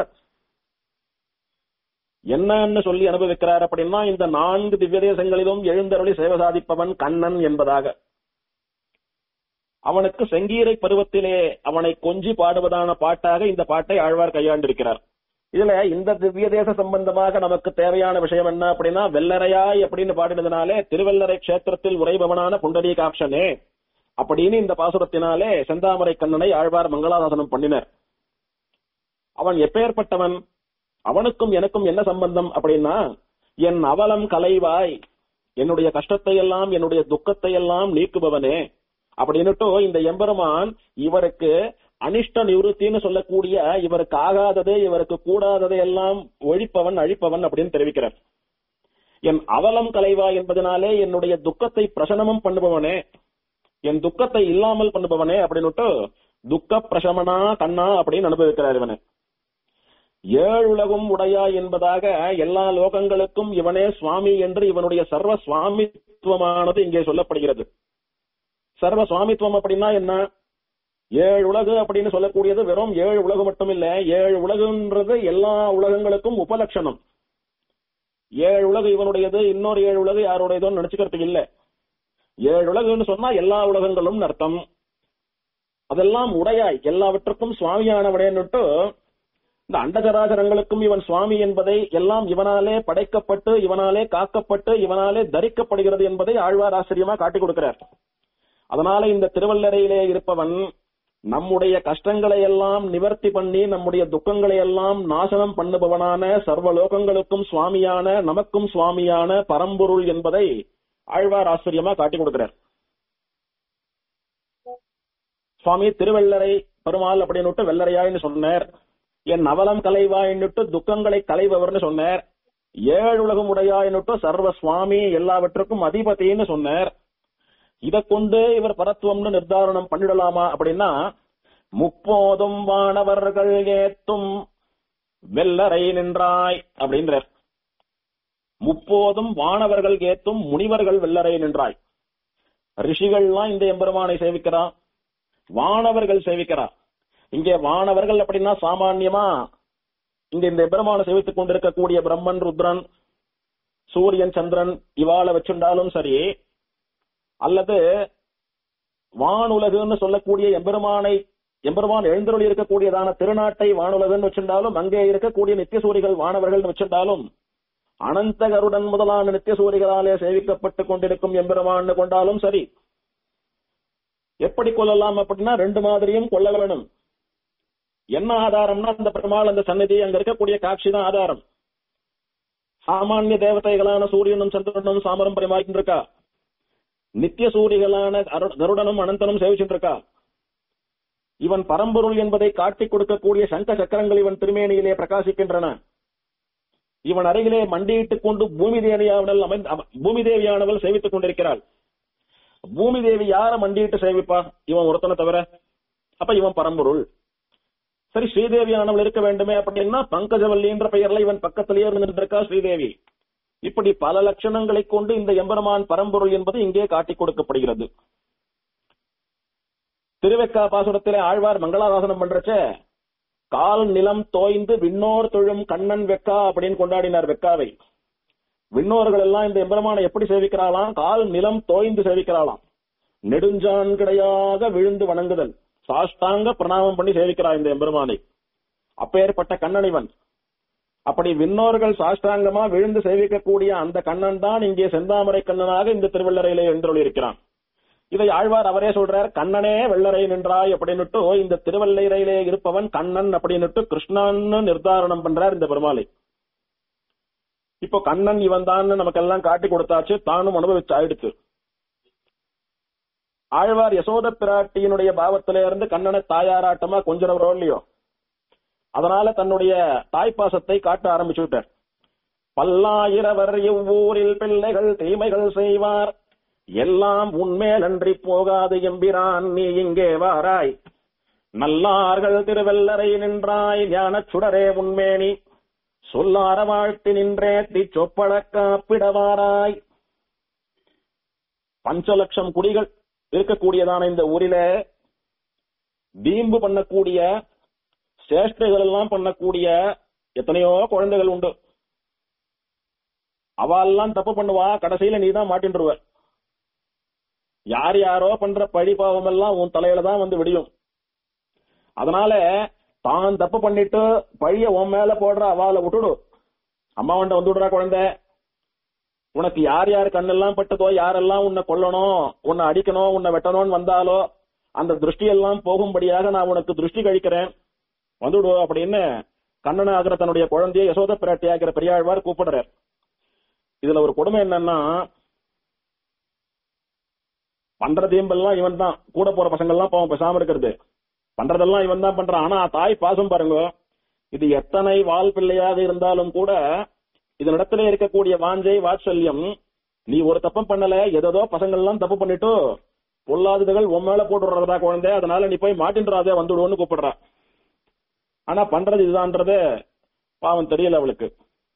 என்னன்னு சொல்லி அனுபவிக்கிறார் அப்படின்னா இந்த நான்கு திவ்ய தேசங்களிலும் எழுந்தருளி சேவை சாதிப்பவன் கண்ணன் என்பதாக அவனுக்கு செங்கீரை பருவத்திலே அவனை கொஞ்சி பாடுவதான பாட்டாக இந்த பாட்டை ஆழ்வார் கையாண்டிருக்கிறார் இதுல இந்த திவ்ய தேச சம்பந்தமாக நமக்கு தேவையான விஷயம் என்ன அப்படின்னா வெள்ளரையாய் அப்படின்னு பாடினதுனாலே திருவெள்ளரை கஷேத்திரத்தில் உறைபவனான புண்டரீகாட்சனே அப்படின்னு இந்த பாசுரத்தினாலே செந்தாமரை கண்ணனை ஆழ்வார் மங்களாதாசனம் பண்ணினர் அவன் எப்பேற்பட்டவன் அவனுக்கும் எனக்கும் என்ன சம்பந்தம் அப்படின்னா என் அவலம் கலைவாய் என்னுடைய கஷ்டத்தை எல்லாம் என்னுடைய துக்கத்தை எல்லாம் நீக்குபவனே அப்படின்னுட்டு இந்த எம்பெருமான் இவருக்கு அனிஷ்ட நிவృத்தின்னு சொல்லக்கூடிய இவருக்கு ஆகாதது இவருக்கு கூடாததை எல்லாம் ஒழிப்பவன் அழிப்பவன் அப்படின்னு தெரிவிக்கிறார் என் அவலம் கலைவா என்பதனாலே என்னுடைய துக்கத்தை பிரசனமும் பண்ணுபவனே என் துக்கத்தை இல்லாமல் பண்ணுபவனே அப்படின்னுட்டு துக்க பிரசமனா கண்ணா அப்படின்னு அனுபவிக்கிறார் இவனை ஏழுலகும் உடையா என்பதாக எல்லா லோகங்களுக்கும் இவனே சுவாமி என்று இவனுடைய சர்வ சுவாமித்துவமானது இங்கே சொல்லப்படுகிறது சர்வ சுவாமித்துவம் அப்படின்னா என்ன ஏழு உலகு அப்படின்னு சொல்லக்கூடியது வெறும் ஏழு உலகு மட்டும் இல்ல ஏழு உலகுன்றது எல்லா உலகங்களுக்கும் உபலட்சணம் ஏழு உலகு இவனுடையது இன்னொரு ஏழு உலகு யாருடையதோன்னு நினைச்சுக்கிறதுக்கு இல்ல ஏழு உலகுன்னு சொன்னா எல்லா உலகங்களும் அர்த்தம் அதெல்லாம் உடையாய் எல்லாவற்றுக்கும் சுவாமியானவனேன்னுட்டு இந்த அண்டகராகரங்களுக்கும் இவன் சுவாமி என்பதை எல்லாம் இவனாலே படைக்கப்பட்டு இவனாலே காக்கப்பட்டு இவனாலே தரிக்கப்படுகிறது என்பதை ஆழ்வார் ஆச்சரியமா காட்டிக் கொடுக்கிறார் அதனால இந்த திருவள்ளரையிலே இருப்பவன் நம்முடைய கஷ்டங்களை எல்லாம் நிவர்த்தி பண்ணி நம்முடைய துக்கங்களை எல்லாம் நாசனம் பண்ணுபவனான சர்வ லோகங்களுக்கும் சுவாமியான நமக்கும் சுவாமியான பரம்பொருள் என்பதை ஆழ்வார் ஆச்சரியமா காட்டிக் கொடுக்கிறார் சுவாமி திருவெள்ளரை பெருமாள் அப்படின்னு வெள்ளரையான்னு சொன்னார் என் அவலம் கலைவாயின்னுட்டு துக்கங்களை களைபவர்னு சொன்னார் ஏழுலகம் உடையாயின்னுட்டு சர்வ சுவாமி எல்லாவற்றுக்கும் அதிபதினு சொன்னார் இத கொண்டு இவர் பரத்துவம்னு நிர்தாரணம் பண்ணிடலாமா அப்படின்னா முப்போதும் வானவர்கள் ஏத்தும் வெள்ளரை நின்றாய் அப்படின்றார் முப்போதும் வானவர்கள் ஏத்தும் முனிவர்கள் வெள்ளரை நின்றாய் ரிஷிகள்லாம் இந்த எம்பெருமானை சேவிக்கிறா வானவர்கள் சேவிக்கிறா இங்கே வானவர்கள் அப்படின்னா சாமான்யமா இங்க இந்த பெருமான சேவித்துக் கொண்டிருக்கக்கூடிய பிரம்மன் ருத்ரன் சூரியன் சந்திரன் இவாள வச்சுண்டாலும் சரி அல்லது வானுலகுன்னு சொல்லக்கூடிய எம்பெருமானை எம்பெருமான் எழுந்தருளி இருக்கக்கூடியதான திருநாட்டை வானுலகுன்னு வச்சிருந்தாலும் அங்கே இருக்கக்கூடிய நித்தியசூரிகள் வானவர்கள் வச்சிருந்தாலும் அனந்த கருடன் முதலான நித்தியசூரிகளாலே சேவிக்கப்பட்டுக் கொண்டிருக்கும் எம்பெருமான் கொண்டாலும் சரி எப்படி கொள்ளலாம் அப்படின்னா ரெண்டு மாதிரியும் கொள்ள வேணும் என்ன ஆதாரம்னா அந்த பெருமாள் அந்த சன்னதி அங்க இருக்கக்கூடிய காட்சி தான் ஆதாரம் சாமானிய தேவதைகளான சூரியனும் சந்திரனும் சாமரம் பரிமாறிட்டு இருக்கா நித்திய சூரிகளான அரு- கருடனும் அனந்தனும் சேவிச்சுட்டு இருக்கா இவன் பரம்பொருள் என்பதை காட்டிக் கொடுக்கக்கூடிய சங்க சக்கரங்கள் இவன் திருமேனியிலே பிரகாசிக்கின்றன இவன் அருகிலே மண்டியிட்டுக் கொண்டு பூமி தேவியானவள் அமைந்து அம- பூமி தேவியானவள் சேவித்துக் கொண்டிருக்கிறாள் பூமி தேவி யார மண்டியிட்டு சேவிப்பா இவன் ஒருத்தனை தவிர அப்ப இவன் பரம்பொருள் சரி ஸ்ரீதேவியானவள் இருக்க வேண்டுமே அப்படின்னா பங்கஜவல்லி என்ற பெயர்ல இவன் பக்கத்திலேயே இருந்திருக்கா ஸ்ரீதேவி இப்படி பல லட்சணங்களை கொண்டு இந்த எம்பெருமான் பரம்பொருள் என்பது இங்கே காட்டிக் கொடுக்கப்படுகிறது திருவெக்கா பாசுரத்திலே ஆழ்வார் மங்களாதாசனம் பண்றச்ச கால் நிலம் தோய்ந்து விண்ணோர் தொழும் கண்ணன் வெக்கா அப்படின்னு கொண்டாடினார் வெக்காவை விண்ணோர்கள் எல்லாம் இந்த எம்பெருமானை எப்படி சேவிக்கிறாளாம் கால் நிலம் தோய்ந்து சேவிக்கிறாளாம் நெடுஞ்சான் கிடையாக விழுந்து வணங்குதல் சாஷ்டாங்க பிரணாமம் பண்ணி சேவிக்கிறார் இந்த எம்பெருமானை அப்பேற்பட்ட கண்ணன் இவன் அப்படி விண்ணோர்கள் சாஷ்டாங்கமா விழுந்து சேவிக்கக்கூடிய அந்த கண்ணன் தான் இங்கே செந்தாமரை கண்ணனாக இந்த திருவள்ளரையிலே எழுந்தருளியிருக்கிறான் இதை ஆழ்வார் அவரே சொல்றார் கண்ணனே வெள்ளரை நின்றாய் அப்படின்னுட்டு இந்த திருவள்ளையிலே இருப்பவன் கண்ணன் அப்படின்னுட்டு கிருஷ்ணன்னு நிர்தாரணம் பண்றார் இந்த பெருமாளை இப்போ கண்ணன் இவன் தான் நமக்கெல்லாம் காட்டி கொடுத்தாச்சு தானும் அனுபவிச்சு ஆயிடுச்சு ஆழ்வார் யசோத பிராட்டியினுடைய பாவத்தில இருந்து கண்ணனை தாயாராட்டமா கொஞ்சம் இல்லையோ அதனால தன்னுடைய தாய்ப்பாசத்தை காட்ட ஆரம்பிச்சு விட்டார் பல்லாயிரவர் இவ்வூரில் பிள்ளைகள் தீமைகள் செய்வார் எல்லாம் உன்மேல் அன்றி போகாது எம்பிரான் நீ இங்கே வாராய் நல்லார்கள் திருவெல்லரை நின்றாய் ஞானச் சுடரே உன்மேனி சொல்லார வாழ்த்தி நின்றே சொப்பட காப்பிடவாராய் பஞ்ச லட்சம் குடிகள் இருக்கக்கூடியதான இந்த ஊரில வீம்பு பண்ணக்கூடிய சேஷ்டைகள் எல்லாம் பண்ணக்கூடிய எத்தனையோ குழந்தைகள் உண்டு அவெல்லாம் தப்பு பண்ணுவா கடைசியில நீ தான் மாட்டின்றுவ யார் யாரோ பண்ற பழி பாவம் எல்லாம் உன் தலையில தான் வந்து விடியும் அதனால தான் தப்பு பண்ணிட்டு பழிய உன் மேல போடுற அவால விட்டுடு அம்மாவன்ட்ட வந்து விடுறா குழந்தை உனக்கு யார் யார் கண்ணெல்லாம் பட்டதோ யாரெல்லாம் உன்னை கொல்லணும் உன்னை அடிக்கணும் உன்னை வெட்டணும்னு வந்தாலோ அந்த திருஷ்டி எல்லாம் போகும்படியாக நான் உனக்கு திருஷ்டி கழிக்கிறேன் வந்துடு அப்படின்னு கண்ணன் ஆகிற தன்னுடைய குழந்தைய யசோத பிராட்டி ஆகிற பெரியாழ்வார் கூப்பிடுறார் இதுல ஒரு கொடுமை என்னன்னா பண்ற தீம்பெல்லாம் இவன் தான் கூட போற பசங்க எல்லாம் பாவம் பேசாம இருக்கிறது பண்றதெல்லாம் இவன் தான் பண்றான் ஆனா தாய் பாசம் பாருங்க இது எத்தனை வால் பிள்ளையாக இருந்தாலும் கூட இதனிடத்துல இருக்கக்கூடிய வாஞ்சை வாத்சல்யம் நீ ஒரு தப்பம் பண்ணல ஏதோ பசங்க எல்லாம் தப்பு பண்ணிட்டு பொல்லாததுகள் உன் மேல போட்டுடுறதா குழந்தை அதனால நீ போய் மாட்டின்றாதே வந்துடுவோன்னு கூப்பிடுறா ஆனா பண்றது இதுதான்றது பாவம் தெரியல அவளுக்கு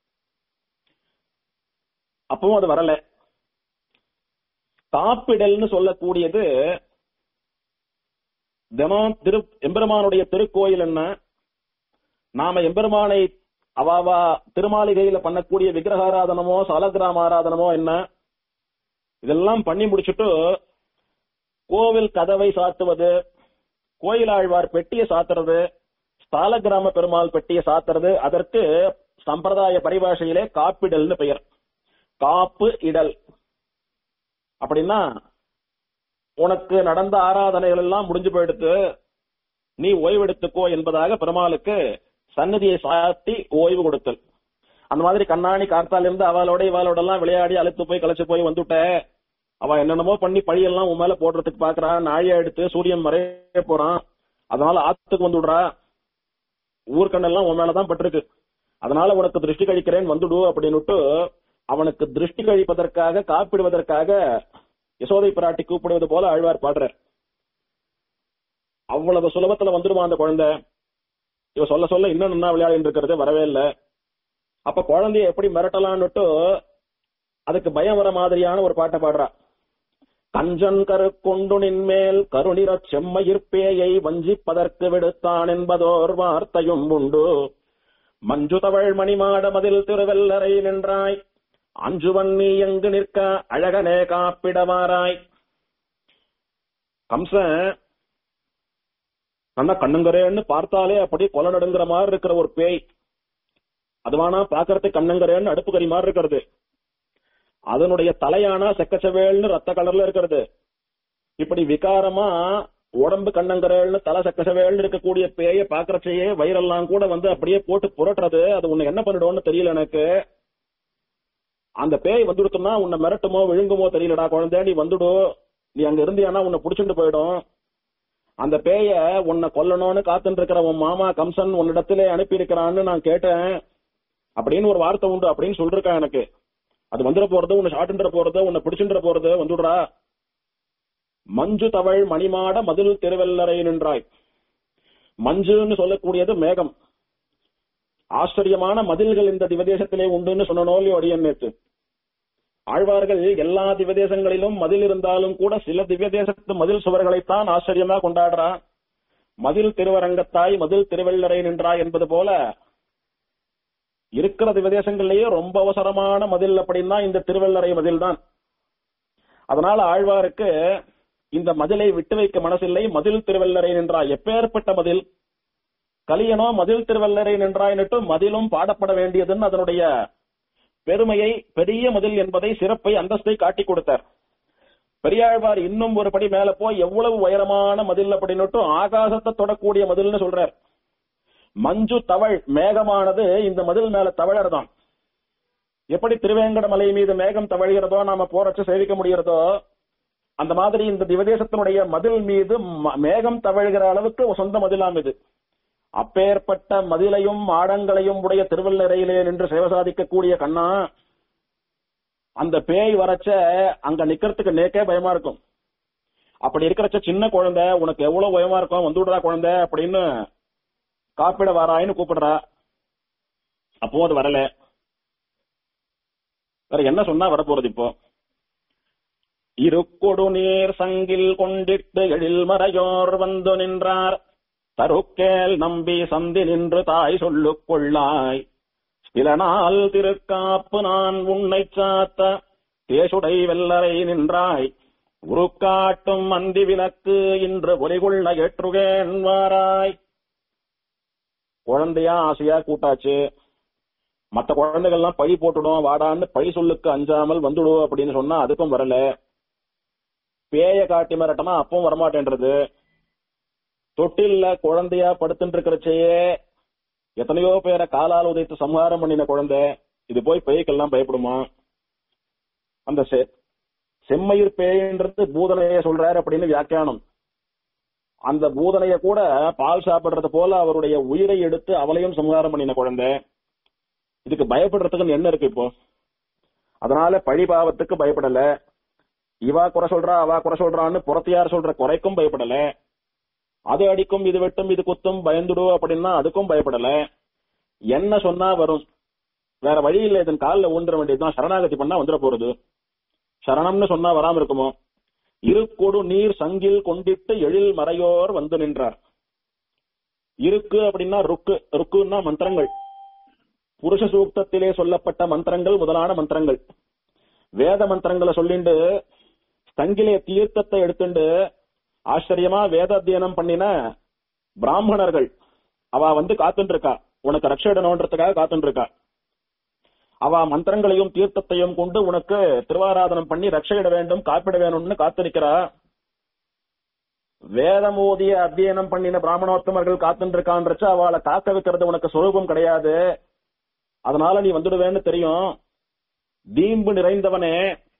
அப்பவும் அது வரல தாப்பிடல்னு சொல்லக்கூடியது தினம் திரு எம்பெருமானுடைய திருக்கோயில் என்ன நாம எம்பெருமானை அவாவா திருமாளிகையில பண்ணக்கூடிய விக்கிரகாராதனமோ சாலகிராம ஆராதனமோ என்ன இதெல்லாம் பண்ணி முடிச்சுட்டு கோவில் கதவை சாத்துவது கோயிலாழ்வார் பெட்டியை சாத்துறது ஸ்தாலகிராம பெருமாள் பெட்டியை சாத்துறது அதற்கு சம்பிரதாய பரிபாஷையிலே காப்பிடல்னு பெயர் காப்பு இடல் அப்படின்னா உனக்கு நடந்த ஆராதனைகள் எல்லாம் முடிஞ்சு போயிடுத்து நீ ஓய்வெடுத்துக்கோ என்பதாக பெருமாளுக்கு சன்னதியை சாத்தி ஓய்வு கொடுத்தல் அந்த மாதிரி கண்ணாணி கார்த்தால இருந்து அவளோட இவாளோட எல்லாம் விளையாடி அழுத்து போய் களைச்சு போய் வந்துட்ட அவ என்னென்னமோ பண்ணி பழியெல்லாம் உன் மேல போடுறதுக்கு பாக்குறா நாழியா எடுத்து சூரியன் மறைய போறான் அதனால ஆத்துக்கு வந்து விடுறா ஊர்க்கண்ணெல்லாம் உன் மேலதான் பட்டிருக்கு அதனால உனக்கு திருஷ்டி கழிக்கிறேன் வந்துடு அப்படின்னுட்டு அவனுக்கு திருஷ்டி கழிப்பதற்காக காப்பிடுவதற்காக யசோதை பிராட்டி கூப்பிடுவது போல ஆழ்வார் பாடுறார் அவ்வளவு சுலபத்துல வந்துடுமா அந்த குழந்தை இவ சொல்ல சொல்ல இன்னும் நல்லா விளையாடிட்டு இருக்கிறது வரவே இல்லை அப்ப குழந்தைய எப்படி மிரட்டலான்னுட்டு அதுக்கு பயம் வர மாதிரியான ஒரு பாட்டை பாடுறா கஞ்சன் கரு கொண்டு நின்மேல் கருணிரச் செம்மையிற்பேயை வஞ்சிப்பதற்கு விடுத்தான் என்பதோர் வார்த்தையும் உண்டு மஞ்சு தவழ் மணிமாட மதில் திருவெல்லரை நின்றாய் அஞ்சுவன் நீ எங்கு நிற்க அழகனே காப்பிடவாராய் கம்சன் நல்லா கண்ணுங்கரேன்னு பார்த்தாலே அப்படி கொலை நடுங்கிற மாதிரி இருக்கிற ஒரு பேய் அதுவானா பாக்குறதுக்கு கண்ணங்கரேன்னு அடுப்பு கறி மாதிரி இருக்கிறது அதனுடைய தலையானா செக்கச்சவேல்னு ரத்த கலர்ல இருக்கிறது இப்படி விகாரமா உடம்பு கண்ணங்கரேல்னு தலை செக்கச்சவேல்னு இருக்கக்கூடிய பேய பாக்குறச்சையே வயிறெல்லாம் கூட வந்து அப்படியே போட்டு புரட்டுறது அது உன்னை என்ன பண்ணிடும்னு தெரியல எனக்கு அந்த பேய் வந்துடுத்துனா உன்னை மிரட்டுமோ விழுங்குமோ தெரியலடா குழந்தை நீ வந்துடு நீ அங்க இருந்தியானா உன்னை புடிச்சுட்டு போயிடும் அந்த பேய உன்னை கொல்லணும்னு காத்துட்டு இருக்கிற உன் மாமா கம்சன் உன்னிடத்திலே அனுப்பி இருக்கிறான்னு நான் கேட்டேன் அப்படின்னு ஒரு வார்த்தை உண்டு அப்படின்னு சொல்லிருக்கான் எனக்கு அது வந்துட போறது உன்னை ஷாட்டுன்ற போறது உன்னை பிடிச்சுன்ற போறது வந்துடுறா மஞ்சு தவள் மணிமாட மதில் திருவல்லறை நின்றாய் மஞ்சுன்னு சொல்லக்கூடியது மேகம் ஆச்சரியமான மதில்கள் இந்த திவதேசத்திலே உண்டுன்னு சொன்னோம் அடியன் நேத்து ஆழ்வார்கள் எல்லா திவதேசங்களிலும் மதில் இருந்தாலும் கூட சில திவ்யதேசத்து மதில் சுவர்களைத்தான் ஆச்சரியமா கொண்டாடுறா மதில் திருவரங்கத்தாய் மதில் திருவள்ளரை நின்றாய் என்பது போல இருக்கிற திவதேசங்கள்லயே ரொம்ப அவசரமான மதில் அப்படின்னா இந்த திருவள்ளரை மதில் தான் அதனால ஆழ்வாருக்கு இந்த மதிலை விட்டு வைக்க மனசில்லை மதில் திருவள்ளரை நின்றாய் எப்பேற்பட்ட மதில் கலியனோ மதில் திருவள்ளரை நின்றாய்னுட்டு மதிலும் பாடப்பட வேண்டியதுன்னு அதனுடைய பெருமையை பெரிய மதில் என்பதை சிறப்பை அந்தஸ்தை காட்டி கொடுத்தார் பெரியாழ்வார் இன்னும் ஒரு படி மேல போய் எவ்வளவு உயரமான மதில் அப்படின்னுட்டு ஆகாசத்தை தொடக்கூடிய மதில்னு சொல்றார் மஞ்சு தவள் மேகமானது இந்த மதில் மேல தவழறதாம் எப்படி திருவேங்கட மலை மீது மேகம் தவழ்கிறதோ நாம போறச்சு சேவிக்க முடிகிறதோ அந்த மாதிரி இந்த திவதேசத்தினுடைய மதில் மீது ம- மேகம் தவழ்கிற அளவுக்கு ஒரு சொந்த மதிலாம் இது அப்பேற்பட்ட மதிலையும் மாடங்களையும் உடைய திருவள்ளரையிலே நின்று சேவை சாதிக்கக்கூடிய கண்ணா அந்த பேய் வரச்ச அங்க நிக்கிறதுக்கு நேக்கே பயமா இருக்கும் அப்படி இருக்கிறச்ச சின்ன குழந்தை உனக்கு எவ்வளவு பயமா இருக்கும் வந்துடுறா குழந்தை அப்படின்னு காப்பிட வாராயின்னு கூப்பிடுறா அப்போ அது வரல வேற என்ன சொன்னா வரப்போறது இப்போ இருக்கொடு நீர் சங்கில் கொண்டிட்டு எழில் மறையோர் வந்து நின்றார் தருக்கேல் நம்பி சந்தி நின்று தாய் சொல்லுக் கொள்ளாய் சில நாள் திருக்காப்பு நான் உன்னை சாத்த தேசுடை வெள்ளரை நின்றாய் உருக்காட்டும் மந்தி விளக்கு இன்று ஒலிகுள்ள ஏற்றுகேன் வாராய் குழந்தையா ஆசையா கூட்டாச்சு மத்த குழந்தைகள்லாம் பழி போட்டுடும் வாடான்னு பழி சொல்லுக்கு அஞ்சாமல் வந்துடும் அப்படின்னு சொன்னா அதுக்கும் வரல பேய காட்டி மிரட்டமா அப்பவும் வரமாட்டேன்றது தொட்டில்ல குழந்தையா படுத்துட்டு இருக்கிறச்சையே எத்தனையோ பேரை காலால் உதைத்து சம்ஹாரம் பண்ணின குழந்தை இது போய் பேய்க்கெல்லாம் பயப்படுமா அந்த செ- செம்மயிர் பேயின்றது பூதனைய சொல்றாரு அப்படின்னு வியாக்கியானம் அந்த பூதனைய கூட பால் சாப்பிடுறது போல அவருடைய உயிரை எடுத்து அவளையும் சம்ஹாரம் பண்ணின குழந்தை இதுக்கு பயப்படுறதுக்கு என்ன இருக்கு இப்போ அதனால பழி பாவத்துக்கு பயப்படல இவா குறை சொல்றா அவா குறை சொல்றான்னு புறத்தியார் சொல்ற குறைக்கும் பயப்படல அது அடிக்கும் இது வெட்டும் இது குத்தும் பயந்துடு அப்படின்னா அதுக்கும் பயப்படல என்ன சொன்னா வரும் வேற வழி இல்ல இதன் காலில் ஊன்ற வேண்டியதுதான் சரணாகதி பண்ணா வந்துட போறது சரணம்னு சொன்னா வராம இருக்குமோ இருக்கொடு நீர் சங்கில் கொண்டிட்டு எழில் மறையோர் வந்து நின்றார் இருக்கு அப்படின்னா ருக்கு ருக்குன்னா மந்திரங்கள் புருஷ சூக்தத்திலே சொல்லப்பட்ட மந்திரங்கள் முதலான மந்திரங்கள் வேத மந்திரங்களை சொல்லிண்டு சங்கிலே தீர்த்தத்தை எடுத்துண்டு ஆச்சரியமா வேத அத்தியனம் பண்ணின பிராமணர்கள் அவ வந்து காத்துட்டு இருக்கா உனக்கு ரட்ச இடணுன்றதுக்காக காத்துட்டு இருக்கா அவ மந்திரங்களையும் தீர்த்தத்தையும் கொண்டு உனக்கு திருவாராதனம் பண்ணி ரட்சையிட வேண்டும் காப்பிட வேணும்னு காத்திருக்கிறா வேதம் ஓதிய அத்தியனம் பண்ணின பிராமணோத்தமர்கள் காத்துட்டு இருக்கான்றச்சு அவளை காக்க வைக்கிறது உனக்கு சொரூபம் கிடையாது அதனால நீ வந்துடுவேன்னு தெரியும் தீம்பு நிறைந்தவனே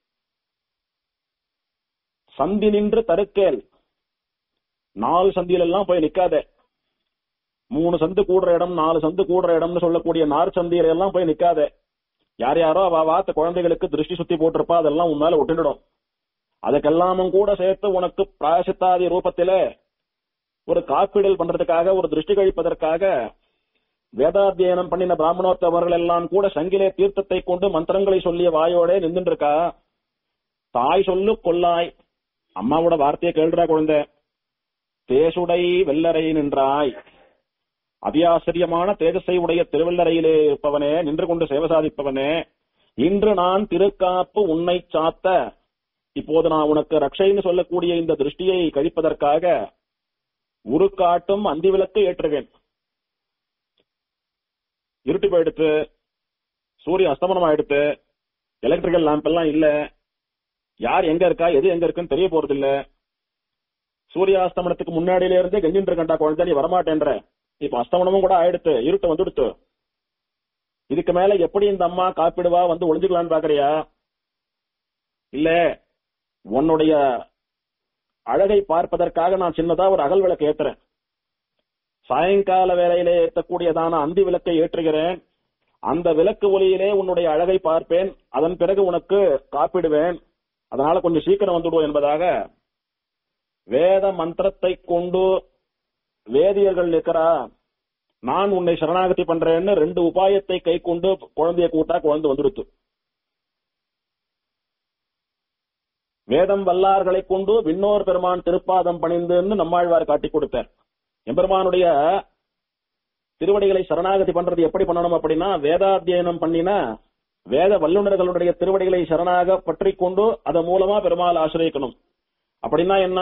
சந்தி நின்று தருக்கேல் நாலு சந்தியில எல்லாம் போய் நிக்காத மூணு சந்து கூடுற இடம் நாலு சந்து கூடுற இடம்னு சொல்லக்கூடிய நார் சந்தியில எல்லாம் போய் நிக்காத யார் யாரோ அவ வாத்த குழந்தைகளுக்கு திருஷ்டி சுத்தி போட்டிருப்பா அதெல்லாம் உன் மேல ஒட்டிடும் அதுக்கெல்லாமும் கூட சேர்த்து உனக்கு பிராயசித்தாதி ரூபத்தில ஒரு காப்பீடல் பண்றதுக்காக ஒரு திருஷ்டி கழிப்பதற்காக வேதாத்தியனம் பண்ணின பிராமணோத்தவர்கள் எல்லாம் கூட சங்கிலே தீர்த்தத்தை கொண்டு மந்திரங்களை சொல்லிய வாயோட நின்றுட்டு இருக்கா தாய் சொல்லு கொல்லாய் அம்மாவோட வார்த்தையை கேள்றா குழந்தை தேசுடை வெள்ளரை நின்றாய் அதியாச்சரியமான தேஜஸை உடைய திருவள்ளரையிலே இருப்பவனே நின்று கொண்டு சேவை சாதிப்பவனே இன்று நான் திருக்காப்பு உன்னை சாத்த இப்போது நான் உனக்கு ரக்ஷைன்னு சொல்லக்கூடிய இந்த திருஷ்டியை கழிப்பதற்காக உருக்காட்டும் அந்தி விளக்கு ஏற்றுவேன் இருட்டு போயிடுத்து சூரிய அஸ்தமனம் ஆயிடுத்து எலக்ட்ரிக்கல் லேம்ப் எல்லாம் இல்ல யார் எங்க இருக்கா எது எங்க இருக்குன்னு தெரிய போறது இல்ல சூரியாஸ்தமனத்துக்கு முன்னாடியில இருந்தே கெஞ்சிட்டு இருக்கண்டா குழந்தை நீ வரமாட்டேன்ற இப்ப அஸ்தமனமும் கூட ஆயிடுத்து இருட்டு வந்துடுத்து இதுக்கு மேல எப்படி இந்த அம்மா காப்பிடுவா வந்து ஒளிஞ்சுக்கலான்னு பாக்குறியா இல்ல உன்னுடைய அழகை பார்ப்பதற்காக நான் சின்னதா ஒரு அகல் விளக்கு ஏத்துறேன் சாயங்கால வேளையிலே ஏற்றக்கூடியதான அந்தி விளக்கை ஏற்றுகிறேன் அந்த விளக்கு ஒளியிலே உன்னுடைய அழகை பார்ப்பேன் அதன் பிறகு உனக்கு காப்பிடுவேன் அதனால கொஞ்சம் சீக்கிரம் வந்துடுவோம் என்பதாக வேத மந்திரத்தை கொண்டு வேதியர்கள் இருக்கிறா நான் உன்னை சரணாகதி பண்றேன்னு ரெண்டு உபாயத்தை கை கொண்டு குழந்தைய கூட்டா குழந்தை வந்துடுத்து வேதம் வல்லார்களை கொண்டு விண்ணோர் பெருமான் திருப்பாதம் பணிந்துன்னு நம்மாழ்வார் காட்டி கொடுத்தார் எம்பெருமானுடைய திருவடிகளை சரணாகதி பண்றது எப்படி பண்ணணும் அப்படின்னா வேதாத்தியனம் பண்ணினா வேத வல்லுநர்களுடைய திருவடிகளை சரணாக பற்றி கொண்டு அதன் மூலமா பெருமாள் ஆசிரியக்கணும் அப்படின்னா என்ன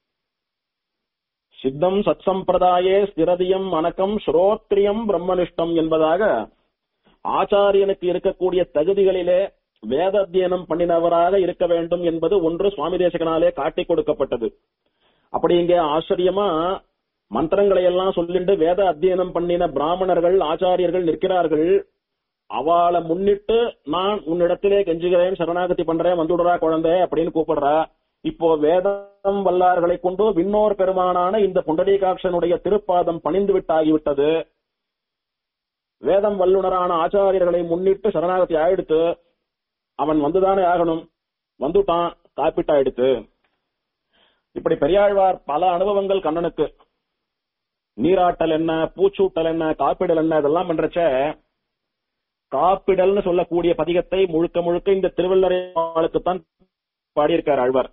சித்தம் சத்சம்பிரதாயே ஸ்திரதியம் அனக்கம் ஸ்ரோத்ரியம் பிரம்மனிஷ்டம் என்பதாக ஆச்சாரியனுக்கு இருக்கக்கூடிய தகுதிகளிலே வேத அத்தியனம் பண்ணினவராக இருக்க வேண்டும் என்பது ஒன்று சுவாமி தேசகனாலே காட்டிக் கொடுக்கப்பட்டது அப்படி இங்கே ஆச்சரியமா மந்திரங்களை எல்லாம் சொல்லிட்டு வேத அத்தியனம் பண்ணின பிராமணர்கள் ஆச்சாரியர்கள் நிற்கிறார்கள் அவளை முன்னிட்டு நான் உன்னிடத்திலே கெஞ்சுகிறேன் சரணாகதி பண்றேன் வந்துடுறா குழந்தை அப்படின்னு கூப்பிடுறா இப்போ வேதம் வல்லார்களை கொண்டு விண்ணோர் பெருமானான இந்த புண்டரீகாட்சனுடைய திருப்பாதம் பணிந்து விட்டாகிவிட்டது வேதம் வல்லுனரான ஆச்சாரியர்களை முன்னிட்டு சரணாகதி ஆயிடுத்து அவன் வந்துதானே ஆகணும் வந்துட்டான் காப்பிட்டாயிடுத்து இப்படி பெரியாழ்வார் பல அனுபவங்கள் கண்ணனுக்கு நீராட்டல் என்ன பூச்சூட்டல் என்ன காப்பிடல் என்ன இதெல்லாம் பண்றச்ச காப்பிடல்னு சொல்லக்கூடிய பதிகத்தை முழுக்க முழுக்க இந்த திருவள்ளரையாளுக்குத்தான் பாடியிருக்கார் ஆழ்வார்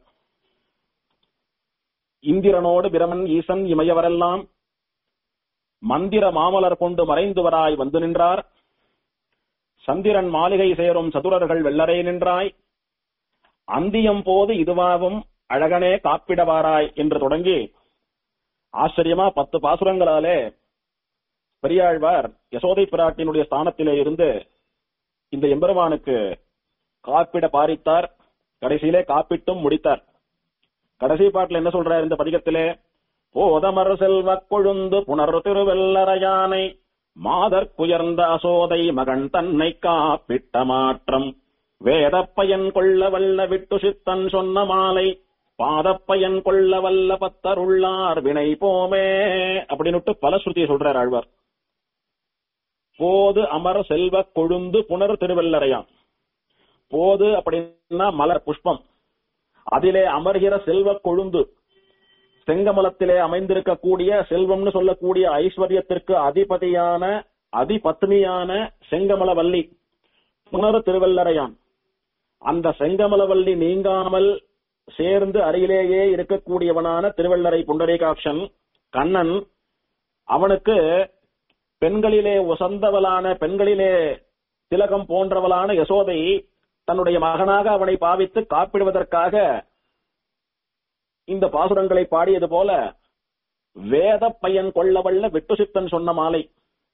இந்திரனோடு பிரமன் ஈசன் இமையவரெல்லாம் மந்திர மாமலர் கொண்டு மறைந்துவராய் வந்து நின்றார் சந்திரன் மாளிகை சேரும் சதுரர்கள் வெள்ளரே நின்றாய் அந்தியம் போது இதுவாகும் அழகனே காப்பிடவாராய் என்று தொடங்கி ஆச்சரியமா பத்து பாசுரங்களாலே பெரியாழ்வார் யசோதை பிராட்டினுடைய ஸ்தானத்திலே இருந்து இந்த எம்பெருமானுக்கு காப்பிட பாரித்தார் கடைசியிலே காப்பிட்டும் முடித்தார் கடைசி பாட்டுல என்ன சொல்றார் இந்த பதிகத்திலே போதமர் செல்வ கொழுந்து புனர் திருவெல்லரையானை மாதற்குயர்ந்த அசோதை மகன் தன்னை காப்பிட்ட மாற்றம் வேதப்பயன் கொள்ள வல்ல விட்டு சித்தன் சொன்ன மாலை பாதப்பயன் கொள்ள வல்ல பத்தருள்ளார் வினை போமே அப்படின்னுட்டு பல ஸ்ருதியை சொல்றார் ஆழ்வார் போது அமர் செல்வ கொழுந்து புனர் திருவெல்லரையான் போது அப்படின்னா மலர் புஷ்பம் அதிலே அமர்கிற செல்வ கொழுந்து செங்கமலத்திலே அமைந்திருக்கக்கூடிய செல்வம்னு சொல்லக்கூடிய ஐஸ்வர்யத்திற்கு அதிபதியான அதிபத்னியான செங்கமலவல்லி புனர் திருவல்லரையான் அந்த செங்கமலவல்லி நீங்காமல் சேர்ந்து அருகிலேயே இருக்கக்கூடியவனான திருவள்ளரை புண்டரீகாட்சன் கண்ணன் அவனுக்கு பெண்களிலே உசந்தவளான பெண்களிலே திலகம் போன்றவளான யசோதை தன்னுடைய மகனாக அவனை பாவித்து காப்பிடுவதற்காக இந்த பாசுரங்களை பாடியது போல வேத பயன் கொள்ளவல்ல விட்டுசித்தன் சொன்ன மாலை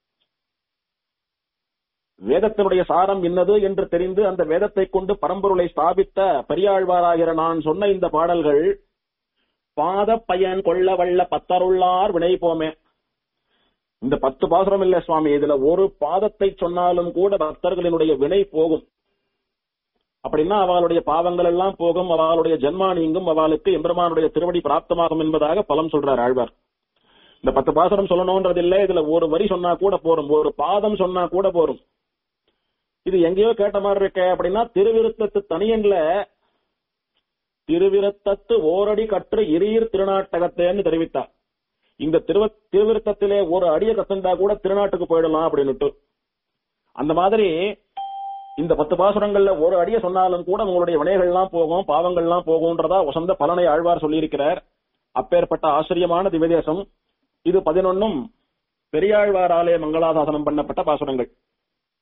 வேதத்தினுடைய சாரம் இன்னது என்று தெரிந்து அந்த வேதத்தை கொண்டு பரம்பொருளை ஸ்தாபித்த பெரியாழ்வாராகிற நான் சொன்ன இந்த பாடல்கள் பாத பயன் கொள்ள வல்ல பத்தருள்ளார் வினை போமே இந்த பத்து பாசுரம் இல்ல சுவாமி இதுல ஒரு பாதத்தை சொன்னாலும் கூட பக்தர்களினுடைய வினை போகும் அப்படின்னா அவளுடைய பாவங்கள் எல்லாம் போகும் அவளுடைய ஜென்மா நீங்கும் அவளுக்கு எம்பெருமானுடைய திருவடி பிராப்தமாகும் என்பதாக பலம் சொல்றார் ஆழ்வார் இந்த பத்து பாசனம் சொல்லணும்ன்றது இல்ல இதுல ஒரு வரி சொன்னா கூட போரும் ஒரு பாதம் சொன்னா கூட போரும் இது எங்கேயோ கேட்ட மாதிரி இருக்க அப்படின்னா திருவிருத்தத்து தனியன்ல திருவிருத்தத்து ஓரடி கற்று இரியர் திருநாட்டகத்தேன்னு தெரிவித்தார் இந்த திருவ திருவிருத்தத்திலே ஒரு அடியை கத்துண்டா கூட திருநாட்டுக்கு போயிடலாம் அப்படின்னுட்டு அந்த மாதிரி இந்த பத்து பாசுரங்கள்ல ஒரு அடியை சொன்னாலும் கூட உங்களுடைய வினைகள்லாம் போகும் பாவங்கள்லாம் போகும்ன்றதா வசந்த பலனை ஆழ்வார் சொல்லியிருக்கிறார் அப்பேற்பட்ட ஆச்சரியமான திவ்யதேசம் இது பதினொன்னும் பெரியாழ்வாராலே மங்களாசாசனம் பண்ணப்பட்ட பாசுரங்கள்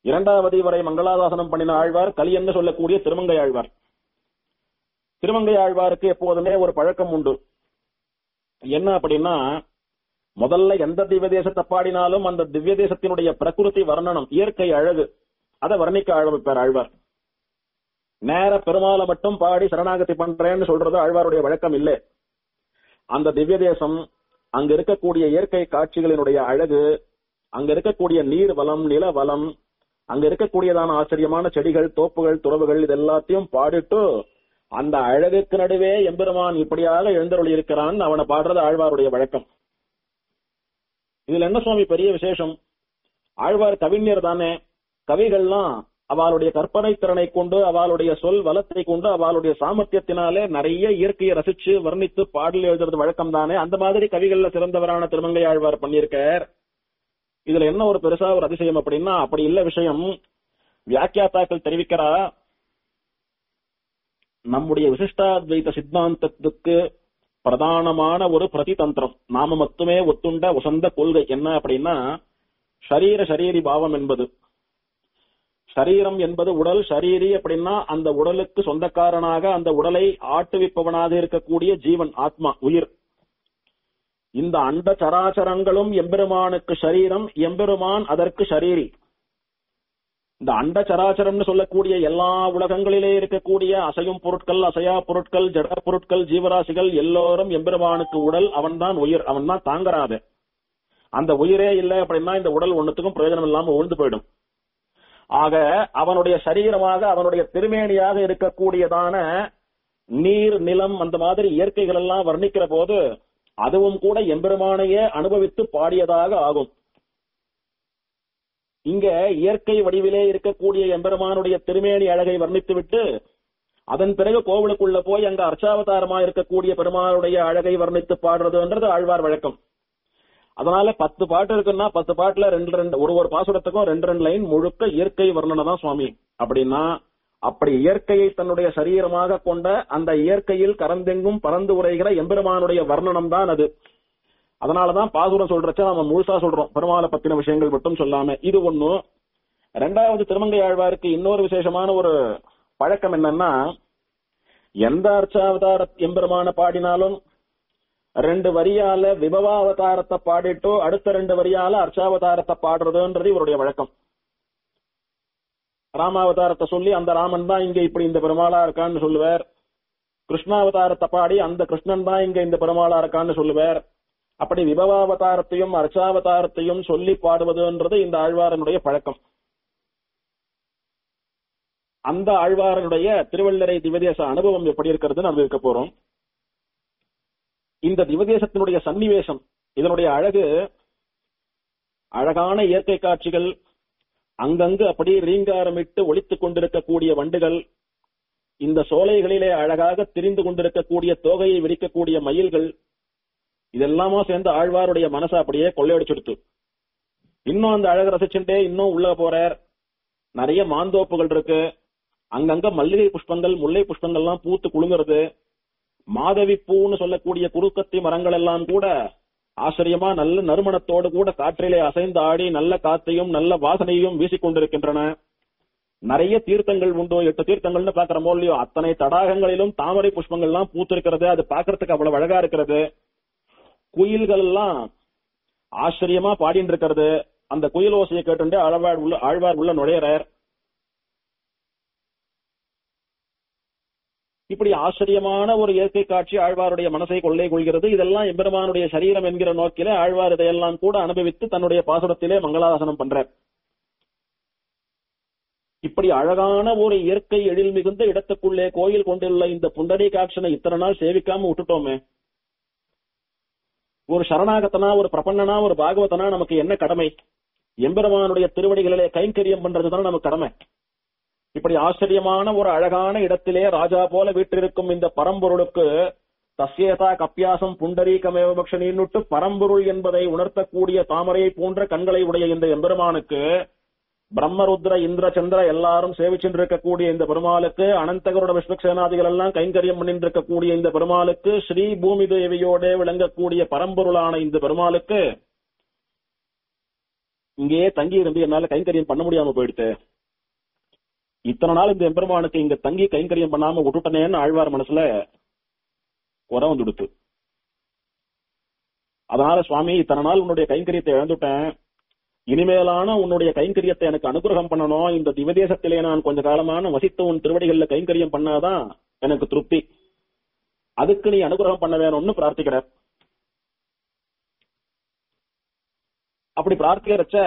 இரண்டாவது வரை மங்களாதாசனம் பண்ணின ஆழ்வார் கலியன்னு சொல்லக்கூடிய திருமங்கை ஆழ்வார் திருமங்கை ஆழ்வாருக்கு எப்போதுமே ஒரு பழக்கம் உண்டு என்ன அப்படின்னா முதல்ல எந்த திவ்ய தேசத்தை பாடினாலும் அந்த திவ்ய தேசத்தினுடைய பிரகிருதி வர்ணனம் இயற்கை அழகு அதை வர்ணிக்க ஆரம்பிப்பார் ஆழ்வார் நேர பெருமாளை மட்டும் பாடி சரணாகதி பண்றேன்னு சொல்றது ஆழ்வாருடைய வழக்கம் இல்லை அந்த திவ்ய தேசம் அங்க இருக்கக்கூடிய இயற்கை காட்சிகளினுடைய அழகு அங்க இருக்கக்கூடிய நீர் வளம் நில வளம் அங்க இருக்கக்கூடியதான ஆச்சரியமான செடிகள் தோப்புகள் துறவுகள் இது எல்லாத்தையும் பாடிட்டு அந்த அழகுக்கு நடுவே எம்பெருமான் இப்படியாக எழுந்தருளி இருக்கிறான் அவனை பாடுறது ஆழ்வாருடைய வழக்கம் இதுல என்ன சுவாமி பெரிய விசேஷம் ஆழ்வார் கவிஞர் தானே கவிகள்லாம் அவளுடைய கற்பனை திறனை கொண்டு அவளுடைய சொல் வளத்தை கொண்டு அவளுடைய சாமர்த்தியத்தினாலே நிறைய இயற்கையை ரசிச்சு வர்ணித்து பாடல் எழுதுறது வழக்கம் தானே அந்த மாதிரி கவிகள்ல சிறந்தவரான திருமங்கை ஆழ்வார் பண்ணியிருக்கார் இதுல என்ன ஒரு பெருசா ஒரு அதிசயம் அப்படின்னா அப்படி இல்ல விஷயம் வியாக்கியாத்தாக்கள் தெரிவிக்கிறா நம்முடைய விசிஷ்டாத்வைத சித்தாந்தத்துக்கு பிரதானமான ஒரு பிரதிதந்திரம் நாம மட்டுமே ஒத்துண்ட உசந்த கொள்கை என்ன அப்படின்னா ஷரீர ஷரீரி பாவம் என்பது சரீரம் என்பது உடல் ஷரீரி அப்படின்னா அந்த உடலுக்கு சொந்தக்காரனாக அந்த உடலை ஆட்டுவிப்பவனாக இருக்கக்கூடிய ஜீவன் ஆத்மா உயிர் இந்த அண்ட சராச்சரங்களும் எம்பெருமானுக்கு சரீரம் எம்பெருமான் அதற்கு ஷரீரி இந்த அண்ட சராச்சரம்னு சொல்லக்கூடிய எல்லா உலகங்களிலே இருக்கக்கூடிய அசையும் பொருட்கள் அசையா பொருட்கள் ஜட பொருட்கள் ஜீவராசிகள் எல்லோரும் எம்பெருமானுக்கு உடல் அவன்தான் உயிர் அவன் தான் தாங்கறாது அந்த உயிரே இல்லை அப்படின்னா இந்த உடல் ஒண்ணுத்துக்கும் பிரயோஜனம் இல்லாம உழுந்து போயிடும் ஆக அவனுடைய சரீரமாக அவனுடைய திருமேனியாக இருக்கக்கூடியதான நீர் நிலம் அந்த மாதிரி இயற்கைகள் எல்லாம் வர்ணிக்கிற போது அதுவும் கூட எம்பெருமானையே அனுபவித்து பாடியதாக ஆகும் இங்க இயற்கை வடிவிலே இருக்கக்கூடிய எம்பெருமானுடைய திருமேனி அழகை வர்ணித்துவிட்டு அதன் பிறகு கோவிலுக்குள்ள போய் அங்க அர்ச்சாவதாரமா இருக்கக்கூடிய பெருமானுடைய அழகை வர்ணித்து பாடுறதுன்றது ஆழ்வார் வழக்கம் அதனால பத்து பாட்டு இருக்குன்னா பத்து பாட்டுல ரெண்டு ரெண்டு ஒரு ஒரு பாசுரத்துக்கும் ரெண்டு ரெண்டு லைன் முழுக்க இயற்கை வர்ணனை தான் சுவாமி அப்படின்னா அப்படி இயற்கையை தன்னுடைய சரீரமாக கொண்ட அந்த இயற்கையில் கரந்தெங்கும் பறந்து உரைகிற எம்பெருமானுடைய வர்ணனம் தான் அது அதனாலதான் பாசுரம் சொல்றச்ச நம்ம முழுசா சொல்றோம் பெருமாளை பத்தின விஷயங்கள் மட்டும் சொல்லாம இது ஒண்ணு ரெண்டாவது திருமங்கை ஆழ்வாருக்கு இன்னொரு விசேஷமான ஒரு பழக்கம் என்னன்னா எந்த அர்ச்சாவதார எம்பெருமான பாடினாலும் ரெண்டு வரியால விபவாவதாரத்தை பாடிட்டோ அடுத்த ரெண்டு வரியால அர்ச்சாவதாரத்தை பாடுறதுன்றது இவருடைய வழக்கம் ராமாவதாரத்தை சொல்லி அந்த ராமன் தான் இங்க இப்படி இந்த பெருமாளா இருக்கான்னு சொல்லுவார் கிருஷ்ணாவதாரத்தை பாடி அந்த கிருஷ்ணன் தான் இங்க இந்த பெருமாளா இருக்கான்னு சொல்லுவார் அப்படி விபவாவதாரத்தையும் அர்ச்சாவதாரத்தையும் சொல்லி பாடுவதுன்றது இந்த ஆழ்வாரனுடைய பழக்கம் அந்த ஆழ்வாரனுடைய திருவள்ளரை திவதேச அனுபவம் எப்படி இருக்கிறதுன்னு அனுபவிக்க போறோம் இந்த திவதேசத்தினுடைய சன்னிவேசம் இதனுடைய அழகு அழகான இயற்கை காட்சிகள் அங்கங்கு அப்படி ரீங்காரமிட்டு ஒழித்துக் கொண்டிருக்கக்கூடிய வண்டுகள் இந்த சோலைகளிலே அழகாக திரிந்து கொண்டிருக்கக்கூடிய தோகையை விரிக்கக்கூடிய மயில்கள் இதெல்லாமா சேர்ந்து ஆழ்வாருடைய மனசை அப்படியே கொள்ளையடிச்சுடுத்து இன்னும் அந்த அழகு ரசிச்சுட்டே இன்னும் உள்ள போறார் நிறைய மாந்தோப்புகள் இருக்கு அங்கங்க மல்லிகை புஷ்பங்கள் முல்லை புஷ்பங்கள்லாம் பூத்து குலுங்குறது மாதவி பூன்னு சொல்லக்கூடிய குறுக்கத்தி மரங்கள் எல்லாம் கூட ஆச்சரியமா நல்ல நறுமணத்தோடு கூட காற்றிலே அசைந்து ஆடி நல்ல காத்தையும் நல்ல வாசனையும் வீசிக்கொண்டிருக்கின்றன நிறைய தீர்த்தங்கள் உண்டு எட்டு தீர்த்தங்கள்னு பாக்குறமோ இல்லையோ அத்தனை தடாகங்களிலும் தாமரை புஷ்பங்கள்லாம் பூத்திருக்கிறது அது பாக்குறதுக்கு அவ்வளவு அழகா இருக்கிறது குயில்கள் எல்லாம் ஆச்சரியமா பாடிட்டு இருக்கிறது அந்த குயில் ஓசையை கேட்டு ஆழ்வார் உள்ள ஆழ்வார் உள்ள நுழையறார் இப்படி ஆச்சரியமான ஒரு இயற்கை காட்சி ஆழ்வாருடைய மனசை கொள்ளை கொள்கிறது இதெல்லாம் எம்பெருமானுடைய சரீரம் என்கிற நோக்கிலே ஆழ்வார் இதையெல்லாம் கூட அனுபவித்து தன்னுடைய பாசுரத்திலே மங்களாதாசனம் பண்றார் இப்படி அழகான ஒரு இயற்கை எழில் மிகுந்த இடத்துக்குள்ளே கோயில் கொண்டுள்ள இந்த புண்டரீ காட்சனை இத்தனை நாள் சேவிக்காம விட்டுட்டோமே ஒரு சரணாகத்தனா ஒரு பிரபன்னனா ஒரு பாகவதனா நமக்கு என்ன கடமை எம்பெருமானுடைய திருவடிகளிலே கைங்கரியம் பண்றதுதான் நமக்கு கடமை இப்படி ஆச்சரியமான ஒரு அழகான இடத்திலே ராஜா போல வீற்றிருக்கும் இந்த பரம்பொருளுக்கு தஸ்யேதா கப்பியாசம் புண்டரீகமேவ பக்ஷனின்னுட்டு பரம்பொருள் என்பதை உணர்த்தக்கூடிய தாமரையை போன்ற கண்களை உடைய இந்த எம்பெருமானுக்கு பிரம்மருத்ர இந்திர சந்திர எல்லாரும் சேவிச்சுருக்கக்கூடிய இந்த பெருமாளுக்கு அனந்தகருட விஸ்வக்சேனாதிகள் எல்லாம் கைங்கரியம் பண்ணிருக்கக்கூடிய இந்த பெருமாளுக்கு ஸ்ரீ பூமி தேவியோட விளங்கக்கூடிய பரம்பொருளான இந்த பெருமாளுக்கு இங்கேயே தங்கி இருந்து என்னால கைங்கரியம் பண்ண முடியாம போயிடுத்து இத்தனை நாள் இந்த எம்பெருமானுக்கு இங்க தங்கி கைங்கரியம் பண்ணாம விட்டுட்டனேன்னு ஆழ்வார் மனசுல குறை வந்துடுத்து அதனால சுவாமி இத்தனை நாள் உன்னுடைய கைங்கரியத்தை இழந்துட்டேன் இனிமேலான உன்னுடைய கைங்கரியத்தை எனக்கு அனுகிரகம் பண்ணணும் இந்த திவதேசத்திலே நான் கொஞ்ச காலமான வசித்த உன் திருவடிகள்ல கைங்கரியம் பண்ணாதான் எனக்கு திருப்தி அதுக்கு நீ அனுகிரகம் பண்ண வேணும்னு பிரார்த்திக்கிற அப்படி பிரார்த்திக்கிறச்ச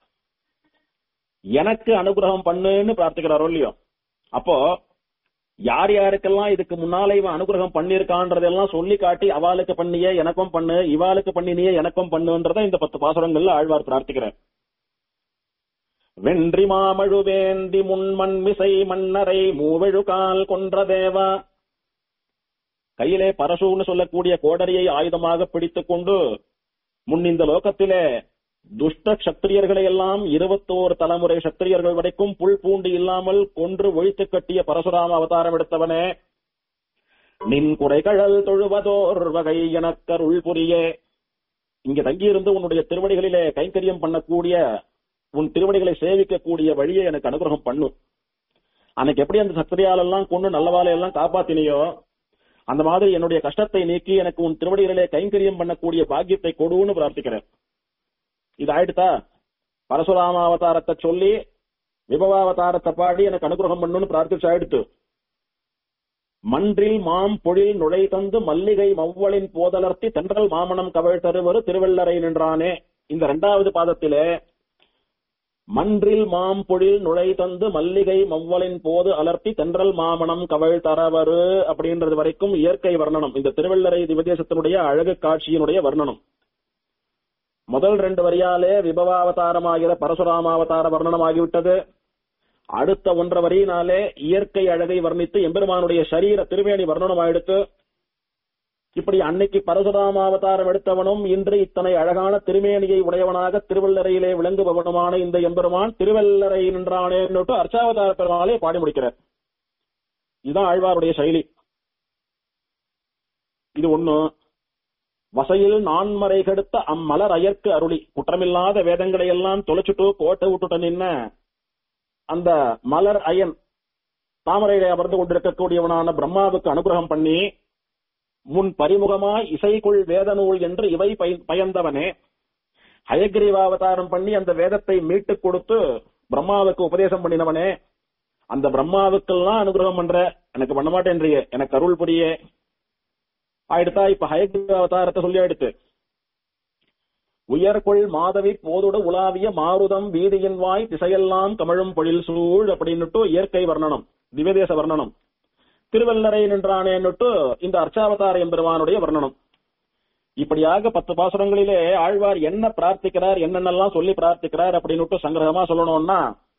எனக்கு அனுகிரகம் பண்ணுன்னு பிரார்த்திக்கிறாரோ இல்லையோ அப்போ யார் யாருக்கெல்லாம் இதுக்கு முன்னால இவன் அனுகிரகம் பண்ணிருக்கான்றதெல்லாம் சொல்லி காட்டி அவாளுக்கு பண்ணியே எனக்கும் பண்ணு இவாளுக்கு பண்ணினியே எனக்கும் பண்ணுன்றத இந்த பத்து பாசுரங்கள்ல ஆழ்வார் பிரார்த்திக்கிறார் வென்றி மாமழு வேந்தி முன்மண் மிசை மன்னரை மூவெழு கால் கொன்ற தேவா கையிலே பரசுன்னு சொல்லக்கூடிய கோடரியை ஆயுதமாக பிடித்துக் கொண்டு முன் இந்த லோகத்திலே துஷ்ட சத்திரியர்களை எல்லாம் இருபத்தோரு தலைமுறை சத்திரியர்கள் வரைக்கும் புல் பூண்டு இல்லாமல் கொன்று ஒழித்து கட்டிய பரசுராம அவதாரம் எடுத்தவனே நின் குறைகழல் தொழுவதோர் வகை எனக்கருள் புரியே இங்க தங்கியிருந்து உன்னுடைய திருவடிகளிலே கைங்கரியம் பண்ணக்கூடிய உன் திருவடிகளை சேவிக்கக்கூடிய வழியை எனக்கு அனுகிரகம் பண்ணு அன்னைக்கு எப்படி அந்த சத்திரியால் எல்லாம் கொண்டு நல்லவாலை எல்லாம் காப்பாத்தினியோ அந்த மாதிரி என்னுடைய கஷ்டத்தை நீக்கி எனக்கு உன் திருவடிகளிலே கைங்கரியம் பண்ணக்கூடிய பாக்கியத்தை கொடுன்னு பிரார்த்திக்கிறேன் இது ஆயிடுதா பரசுராம அவதாரத்தை சொல்லி விபவாவதாரத்தை பாடி எனக்கு அனுகிரகம் பண்ணுன்னு பிரார்த்திச்சு ஆயிடுத்து மன்றில் மாம் பொழில் நுழை தந்து மல்லிகை மவ்வளின் போதலர்த்தி தென்றல் மாமணம் கவழ் தருவரு திருவள்ளரை நின்றானே இந்த இரண்டாவது பாதத்திலே மன்றில் மாம் பொழில் நுழை தந்து மல்லிகை மவ்வளின் போது அலர்த்தி தென்றல் மாமணம் கவழ் தரவரு அப்படின்றது வரைக்கும் இயற்கை வர்ணனம் இந்த திருவள்ளரை திவதேசத்தினுடைய அழகு காட்சியினுடைய வர்ணனம் முதல் ரெண்டு வரியாலே விபவாவதாரமாகிற பரசுராமாவதார வர்ணனமாகிவிட்டது அடுத்த ஒன்றரை வரியினாலே இயற்கை அழகை வர்ணித்து எம்பெருமானுடைய சரீர திருவேணி வர்ணனமாயிடுத்து இப்படி அன்னைக்கு பரசுராமாவதாரம் எடுத்தவனும் இன்று இத்தனை அழகான திருமேனியை உடையவனாக திருவள்ளரையிலே விளங்குபவனுமான இந்த எம்பெருமான் திருவள்ளரை நின்றானே அர்ச்சாவதார பெருமாளே பாடி முடிக்கிறார் இதுதான் ஆழ்வாருடைய செயலி இது ஒண்ணு வசையில் நான்மறை கெடுத்த அம்மலர் அயர்க்கு அருளி குற்றமில்லாத வேதங்களை எல்லாம் தொலைச்சுட்டு கோட்டை விட்டுட்ட நின்ன அந்த மலர் அயன் தாமரையிலே அமர்ந்து கொண்டிருக்கக்கூடியவனான பிரம்மாவுக்கு அனுகிரகம் பண்ணி முன் பரிமுகமாய் இசைக்குள் வேத நூல் என்று இவை பய- பயந்தவனே ஹயக்ரீவாவதாரம் பண்ணி அந்த வேதத்தை மீட்டுக் கொடுத்து பிரம்மாவுக்கு உபதேசம் பண்ணினவனே அந்த பிரம்மாவுக்கெல்லாம் அனுகிரகம் பண்ற எனக்கு பண்ண மாட்டேன்றியே எனக்கு அருள் புரிய ஆயிடுத்தா இப்ப ஹயக்ரீவ அவதாரத்தை சொல்லி ஆயிடுத்து உயர்கொள் மாதவி போதுட உலாவிய மாருதம் வீதியின் வாய் திசையெல்லாம் கமழும் பொழில் சூழ் அப்படின்னுட்டு இயற்கை வர்ணனம் திவ்யதேச வர்ணனம் திருவல்லரை நின்றானேன்னுட்டு இந்த அர்ச்சாவதார எம்பெருமானுடைய வர்ணனம் இப்படியாக பத்து பாசுரங்களிலே ஆழ்வார் என்ன பிரார்த்திக்கிறார் என்னென்னலாம் சொல்லி பிரார்த்திக்கிறார் அப்படின்னுட்டு சங்கிரகமா சொல்லணும்னா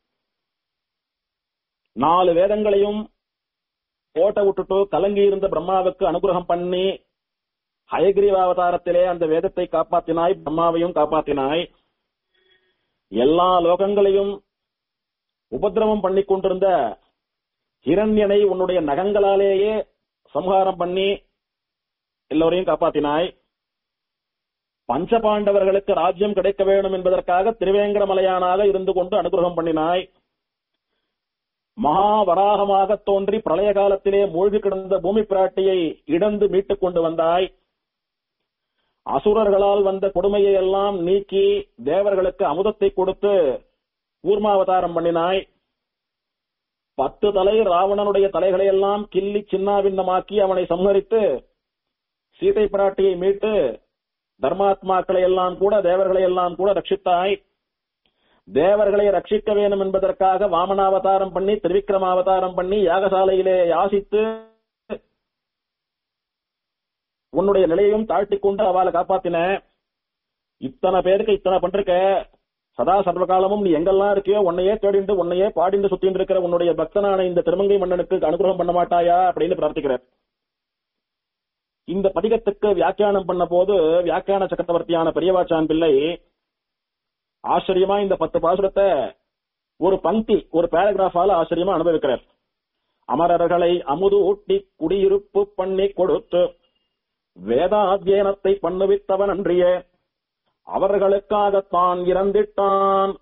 நாலு வேதங்களையும் கோட்டை விட்டுட்டு கலங்கி இருந்த பிரம்மாவுக்கு அனுகிரகம் பண்ணி ஹயகிரீவ அவதாரத்திலே அந்த வேதத்தை காப்பாத்தினாய் பிரம்மாவையும் காப்பாத்தினாய் எல்லா லோகங்களையும் உபதிரவம் பண்ணி கொண்டிருந்த ஹிரண்யனை உன்னுடைய நகங்களாலேயே சம்ஹாரம் பண்ணி எல்லோரையும் காப்பாத்தினாய் பஞ்சபாண்டவர்களுக்கு ராஜ்யம் கிடைக்க வேண்டும் என்பதற்காக திருவேங்கடமலையானாக இருந்து கொண்டு அனுகிரகம் பண்ணினாய் மகாவராகமாக தோன்றி பிரளய காலத்திலே மூழ்கி கிடந்த பூமி பிராட்டியை இடந்து மீட்டுக் கொண்டு வந்தாய் அசுரர்களால் வந்த கொடுமையை எல்லாம் நீக்கி தேவர்களுக்கு அமுதத்தை கொடுத்து கூர்மாவதாரம் பண்ணினாய் பத்து தலை ராவணனுடைய தலைகளை எல்லாம் கிள்ளி சின்னாபின்னமாக்கி அவனை சம்ஹரித்து சீதை பிராட்டியை மீட்டு தர்மாத்மாக்களை எல்லாம் கூட தேவர்களை எல்லாம் கூட ரட்சித்தாய் தேவர்களை ரட்சிக்க வேண்டும் என்பதற்காக வாமனாவதாரம் பண்ணி திரிவிக்ரமாவதாரம் பண்ணி யாகசாலையிலே யாசித்து உன்னுடைய நிலையையும் தாழ்த்திக் கொண்டு அவளை காப்பாத்தின இத்தனை பேருக்கு இத்தனை பண்ருக்க சதா சர்வகாலமும் நீ எங்கெல்லாம் இருக்கியோ உன்னையே தேடிண்டு உன்னையே பாடிண்டு சுத்தின்னு இருக்கிற உன்னுடைய பக்தனான இந்த திருமங்கை மன்னனுக்கு அனுகிரகம் பண்ண மாட்டாயா அப்படின்னு பிரார்த்திக்கிறார் இந்த பதிகத்துக்கு வியாக்கியானம் பண்ண போது வியாக்கியான சக்கரவர்த்தியான பெரியவாச்சான் பிள்ளை ஆச்சரியமா இந்த பத்து பாசுரத்தை ஒரு பங்கி ஒரு பேராகிராஃபால ஆச்சரியமா அனுபவிக்கிறார் அமரர்களை அமுது ஊட்டி குடியிருப்பு பண்ணி கொடுத்து வேதாத்தியனத்தை பண்ணுவித்தவன் அன்றிய அவர்களுக்காகத்தான் இறந்திட்டான்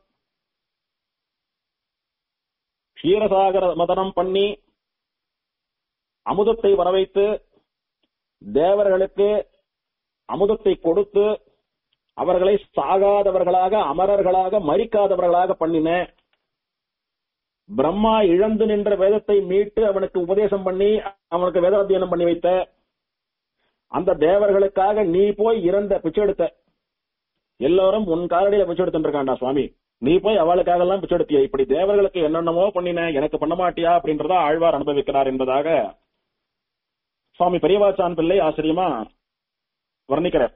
க்ஷீரசாகர மதனம் பண்ணி அமுதத்தை வரவைத்து தேவர்களுக்கு அமுதத்தை கொடுத்து அவர்களை சாகாதவர்களாக அமரர்களாக மறிக்காதவர்களாக பண்ணின பிரம்மா இழந்து நின்ற வேதத்தை மீட்டு அவனுக்கு உபதேசம் பண்ணி அவனுக்கு வேதாத்தியனம் பண்ணி வைத்த அந்த தேவர்களுக்காக நீ போய் இறந்த பிச்சை எடுத்த எல்லாரும் உன் காலடியில பிச்சை எடுத்துட்டு இருக்காண்டா சுவாமி நீ போய் அவளுக்காக எல்லாம் பிச்சை எடுத்திய இப்படி தேவர்களுக்கு என்னென்னமோ பண்ணின எனக்கு பண்ண மாட்டியா அப்படின்றத ஆழ்வார் அனுபவிக்கிறார் என்பதாக சுவாமி பெரியவாச்சான் பிள்ளை ஆச்சரியமா வர்ணிக்கிறார்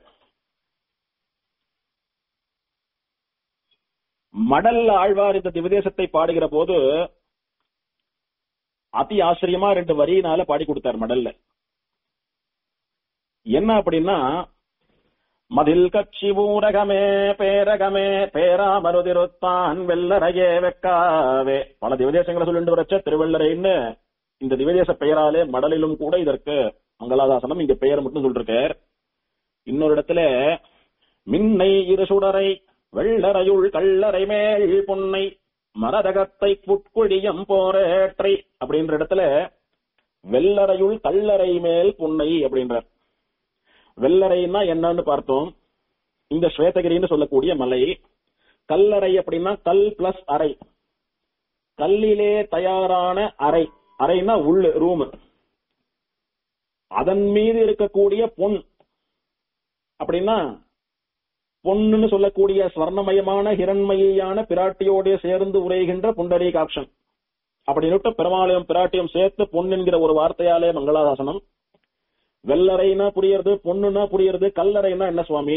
மடல்ல ஆழ்வார் இந்த திவதேசத்தை பாடுகிற போது அதி ஆச்சரியமா ரெண்டு வரியினால பாடி கொடுத்தார் மடல்ல என்ன அப்படின்னா மதில் கட்சி ஊரகமே பேரகமே பேராமருதிருத்தான் வெள்ளரையே வெக்காவே பல திவதேசங்களை சொல்லிட்டு வரச்ச திருவள்ளரைன்னு இந்த திவதேச பெயராலே மடலிலும் கூட இதற்கு மங்களாதாசனம் இங்க பெயர் மட்டும் சொல்லிருக்கார் இன்னொரு இடத்துல மின்னை இரு சுடரை வெள்ளரையுள் கள்ளரை மேல் பொன்னை மரதகத்தை புட்குழியம் போரேற்றை அப்படின்ற இடத்துல வெள்ளரையுள் கல்லறை மேல் பொன்னை அப்படின்றார் வெள்ளரைன்னா என்னன்னு பார்த்தோம் இந்த ஸ்வேதகிரின்னு சொல்லக்கூடிய மலை கல்லறை அப்படின்னா கல் பிளஸ் அறை கல்லிலே தயாரான அறை அறைனா உள்ள ரூம் அதன் மீது இருக்கக்கூடிய பொன் அப்படின்னா பொன்னுன்னு சொல்லக்கூடிய ஸ்வர்ணமயமான ஹிரண்மயான பிராட்டியோட சேர்ந்து உரைகின்ற புண்டரீகாட்சன் அப்படின்னுட்டு பெருமாளையும் பிராட்டியும் சேர்த்து பொன் என்கிற ஒரு வார்த்தையாலே மங்களாதாசனம் வெள்ளறைனா புரியறது பொண்ணுனா புரியறது கல்லறைனா என்ன சுவாமி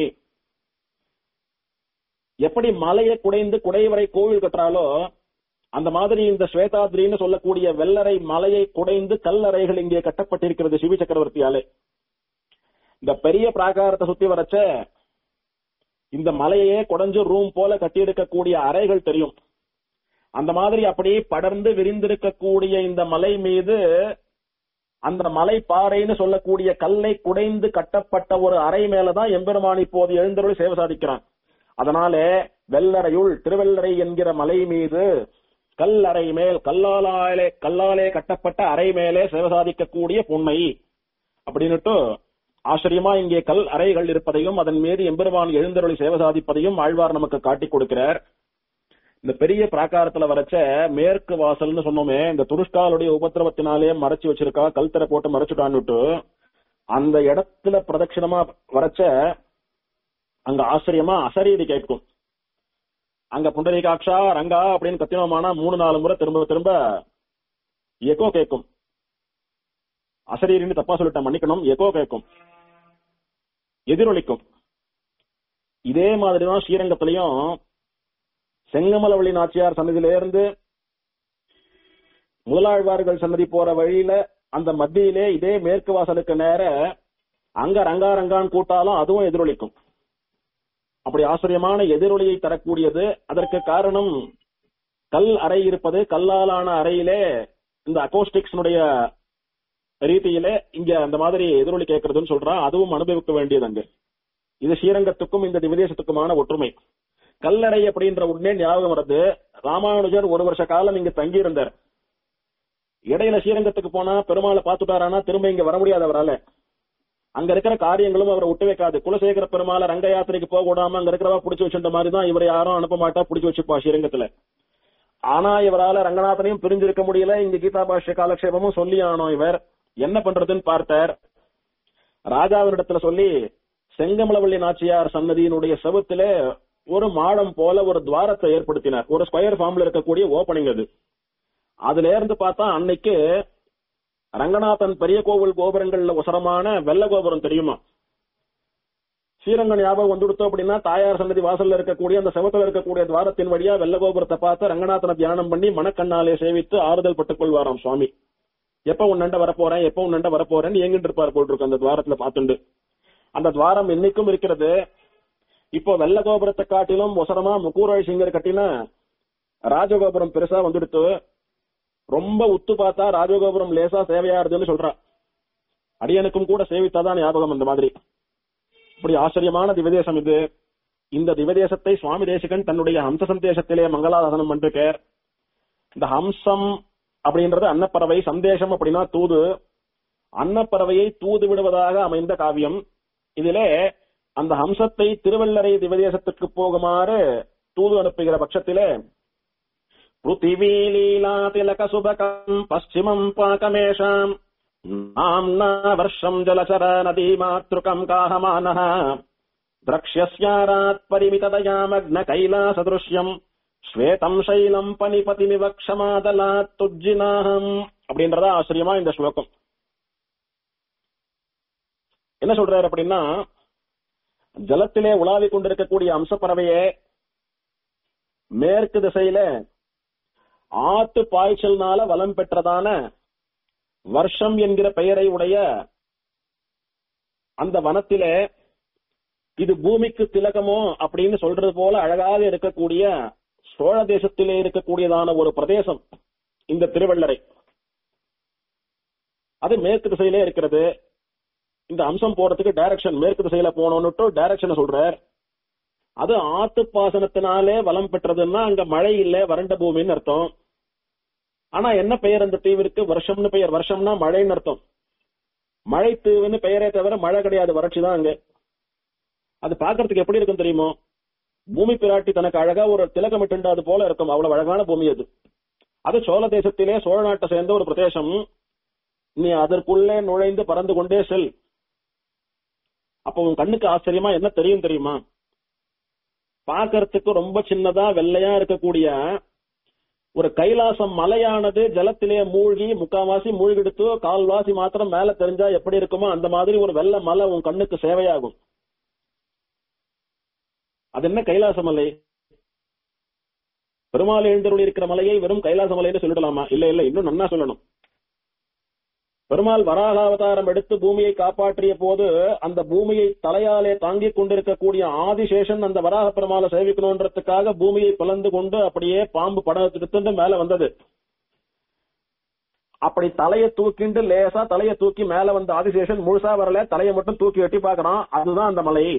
எப்படி மலையை குடைந்து குடைவரை கோவில் கட்டுறாலோ அந்த மாதிரி இந்த ஸ்வேதாத்ரின்னு சொல்லக்கூடிய வெள்ளரை மலையை குடைந்து கல்லறைகள் இங்கே கட்டப்பட்டிருக்கிறது சிவி சக்கரவர்த்தியாலே இந்த பெரிய பிராகாரத்தை சுத்தி வரச்ச இந்த மலையே குடைஞ்சு ரூம் போல கட்டியிருக்கக்கூடிய அறைகள் தெரியும் அந்த மாதிரி அப்படியே படர்ந்து விரிந்திருக்கக்கூடிய இந்த மலை மீது அந்த மலை பாறைன்னு சொல்லக்கூடிய கல்லை குடைந்து கட்டப்பட்ட ஒரு அறை மேலதான் எம்பெருமான் இப்போது எழுந்தருள் சேவை சாதிக்கிறான் அதனாலே வெள்ளறையுள் திருவெள்ளரை என்கிற மலை மீது கல் அறை மேல் கல்லாலே கல்லாலே கட்டப்பட்ட அறை மேலே சேவை சாதிக்கக்கூடிய பொன்னை அப்படின்னுட்டு ஆச்சரியமா இங்கே கல் அறைகள் இருப்பதையும் அதன் மீது எம்பெருமான் எழுந்தருளி சேவை சாதிப்பதையும் ஆழ்வார் நமக்கு காட்டிக் கொடுக்கிறார் இந்த பெரிய பிராகாரத்துல வரைச்ச மேற்கு வாசல்னு சொன்னோமே இந்த துருஷ்காலுடைய உபத்திரவத்தினாலே மறைச்சு வச்சிருக்கா கல்தரை போட்டு மறைச்சுட்டான்னுட்டு அந்த இடத்துல பிரதட்சிணமா வரைச்ச அங்க ஆச்சரியமா அசரீதி கேட்கும் அங்க புண்டரீகாட்சா ரங்கா அப்படின்னு கத்தினோமானா மூணு நாலு முறை திரும்ப திரும்ப எக்கோ கேட்கும் அசரீரின்னு தப்பா சொல்லிட்டேன் மன்னிக்கணும் எக்கோ கேட்கும் எதிரொலிக்கும் இதே மாதிரிதான் ஸ்ரீரங்கத்திலையும் செங்கமலவள்ளி நாச்சியார் சன்னதியில இருந்து முதலாழ்வார்கள் சன்னதி போற வழியில அந்த மத்தியிலே இதே மேற்கு வாசலுக்கு நேர அங்க ரங்கா ரங்கான் கூட்டாலும் அதுவும் எதிரொலிக்கும் அப்படி ஆச்சரியமான எதிரொலியை தரக்கூடியது அதற்கு காரணம் கல் அறை இருப்பது கல்லாலான அறையிலே இந்த அகோஸ்டிக்ஸ்னுடைய ரீதியிலே இங்க அந்த மாதிரி எதிரொலி கேட்கறதுன்னு சொல்றான் அதுவும் அனுபவிக்க வேண்டியது அங்கு இது ஸ்ரீரங்கத்துக்கும் இந்த திவதேசத்துக்குமான ஒற்றுமை கல்லறை அப்படின்ற உடனே ஞாபகம் வருது ராமானுஜர் ஒரு வருஷ காலம் இங்க தங்கி இருந்தார் இடையில ஸ்ரீரங்கத்துக்கு போனா பெருமாளை பார்த்துட்டாரானா திரும்ப இங்க வர முடியாது அவரால அங்க இருக்கிற காரியங்களும் அவரை விட்டு வைக்காது குலசேகர பெருமாளை ரங்க யாத்திரைக்கு போக விடாம அங்க இருக்கிறவா புடிச்சு வச்சுட்ட மாதிரி தான் இவரை யாரும் அனுப்ப மாட்டா புடிச்சு வச்சுப்பா ஸ்ரீரங்கத்துல ஆனா இவரால ரங்கநாதனையும் பிரிஞ்சிருக்க முடியல இங்க கீதா பாஷ்ய காலக்ஷேபமும் சொல்லி ஆனோம் இவர் என்ன பண்றதுன்னு பார்த்தார் ராஜாவினிடத்துல சொல்லி செங்கமலவள்ளி நாச்சியார் சன்னதியினுடைய செவத்துல ஒரு மாடம் போல ஒரு துவாரத்தை ஏற்படுத்தினார் ஒரு ஸ்கொயர் ஃபார்ம்ல இருக்கக்கூடிய ஓபனிங் அது அதுல இருந்து பார்த்தா அன்னைக்கு ரங்கநாதன் பெரிய கோவில் கோபுரங்கள்ல உசரமான வெள்ள கோபுரம் தெரியுமா ஸ்ரீரங்கம் ஞாபகம் வந்துடுத்தோம் அப்படின்னா தாயார் சன்னதி வாசல்ல இருக்கக்கூடிய அந்த செவத்துல இருக்கக்கூடிய துவாரத்தின் வழியா வெள்ள கோபுரத்தை பார்த்து ரங்கநாதனை தியானம் பண்ணி மனக்கண்ணாலே சேவித்து ஆறுதல் பட்டுக் கொள்வாராம் சுவாமி எப்ப உன்னண்ட வரப்போறேன் எப்ப உன்னண்ட வரப்போறேன்னு ஏங்கிட்டு இருப்பார் போல் இருக்கு அந்த துவாரத்துல பார்த்துண்டு அந்த துவாரம் இன்னைக்கும் இருக்கிறது இப்போ வெள்ள கோபுரத்தை காட்டிலும் ஒசரமா முக்கூராய் சிங்கர் கட்டின ராஜகோபுரம் பெருசா வந்துடுத்து ரொம்ப உத்து பார்த்தா ராஜகோபுரம் லேசா சேவையாருதுன்னு சொல்றா அடியனுக்கும் கூட சேவித்தாதான் ஞாபகம் அந்த மாதிரி இப்படி ஆச்சரியமான திவதேசம் இது இந்த திவதேசத்தை சுவாமி தேசிகன் தன்னுடைய ஹம்ச சந்தேசத்திலே மங்களாதாசனம் பண்ணிருக்கார் இந்த ஹம்சம் அப்படின்றது அன்னப்பறவை சந்தேசம் அப்படின்னா தூது அன்னப்பறவையை தூது விடுவதாக அமைந்த காவியம் இதிலே அந்த ஹம்சத்தை திருவள்ளரை திவதேசத்திற்கு போகுமாறு தூது அனுப்புகிற பட்சத்திலே பிருத்திவி லீலா திலக சுபகம் பশ্চিமம் பாகமேஷாம் நாம்னா வர்ஷம் ஜலசர நதி மாத்ருகம் காஹமானः द्रक्ष्यस्यारात् परिमितदयामग्न कैलासदृश्यम् ஸ்வேதம் சைலம் பனிபதிமிவ க்ஷமாதலாத் துஜ்ஜினாஹம் அப்படின்றதா ஆச்சரியமா இந்த ஸ்லோகம் என்ன சொல்றாரு அப்படின்னா ஜலத்திலே உலாவிக் கொண்டிருக்கக்கூடிய அம்சப்பறவையே மேற்கு திசையில ஆத்து பாய்ச்சல்னால வலம் பெற்றதான வருஷம் என்கிற பெயரை உடைய அந்த வனத்திலே இது பூமிக்கு திலகமோ அப்படின்னு சொல்றது போல அழகாக இருக்கக்கூடிய சோழ தேசத்திலே இருக்கக்கூடியதான ஒரு பிரதேசம் இந்த திருவள்ளரை அது மேற்கு திசையிலே இருக்கிறது இந்த அம்சம் போறதுக்கு டைரக்ஷன் மேற்கு திசையில போனோம்னுட்டு டைரக்ஷனை சொல்றார் அது ஆத்து பாசனத்தினாலே வளம் பெற்றதுன்னா அங்க மழை இல்ல வறண்ட பூமின்னு அர்த்தம் ஆனா என்ன பெயர் அந்த தீவிற்கு வருஷம்னு பெயர் வருஷம்னா மழைன்னு அர்த்தம் மழை தீவுன்னு பெயரே தவிர மழை கிடையாது வறட்சி தான் அங்க அது பாக்குறதுக்கு எப்படி இருக்கும் தெரியுமோ பூமி பிராட்டி தனக்கு அழகா ஒரு திலகமிட்டு அது போல இருக்கும் அவ்வளவு அழகான பூமி அது அது சோழ தேசத்திலே சோழ நாட்டை சேர்ந்த ஒரு பிரதேசம் நீ அதற்குள்ளே நுழைந்து பறந்து கொண்டே செல் அப்ப உன் கண்ணுக்கு ஆச்சரியமா என்ன தெரியும் தெரியுமா பாக்கறதுக்கு ரொம்ப சின்னதா வெள்ளையா இருக்கக்கூடிய ஒரு கைலாசம் மலையானது ஜலத்திலே மூழ்கி முக்காவாசி மூழ்கெடுத்து கால்வாசி மாத்திரம் மேல தெரிஞ்சா எப்படி இருக்குமோ அந்த மாதிரி ஒரு வெள்ளை மலை உன் கண்ணுக்கு சேவையாகும் அது என்ன கைலாச மலை பெருமாள் எழுந்தருள் இருக்கிற மலையை வெறும் கைலாச மலைன்னு சொல்லிடலாமா இல்ல இல்ல இன்னும் நன்னா சொல்லணும் பெருமாள் வராக அவதாரம் எடுத்து பூமியை காப்பாற்றிய போது அந்த பூமியை தலையாலே தாங்கிக் கொண்டிருக்கக்கூடிய ஆதிசேஷன் அந்த வராக பெருமாளை சேவிக்கணுன்றதுக்காக பூமியை பிளந்து கொண்டு அப்படியே பாம்பு படம் எடுத்துட்டு மேல வந்தது அப்படி தலையை தூக்கிண்டு லேசா தலையை தூக்கி மேல வந்த ஆதிசேஷன் முழுசா வரல தலையை மட்டும் தூக்கி எட்டி பார்க்கறான் அதுதான் அந்த மலை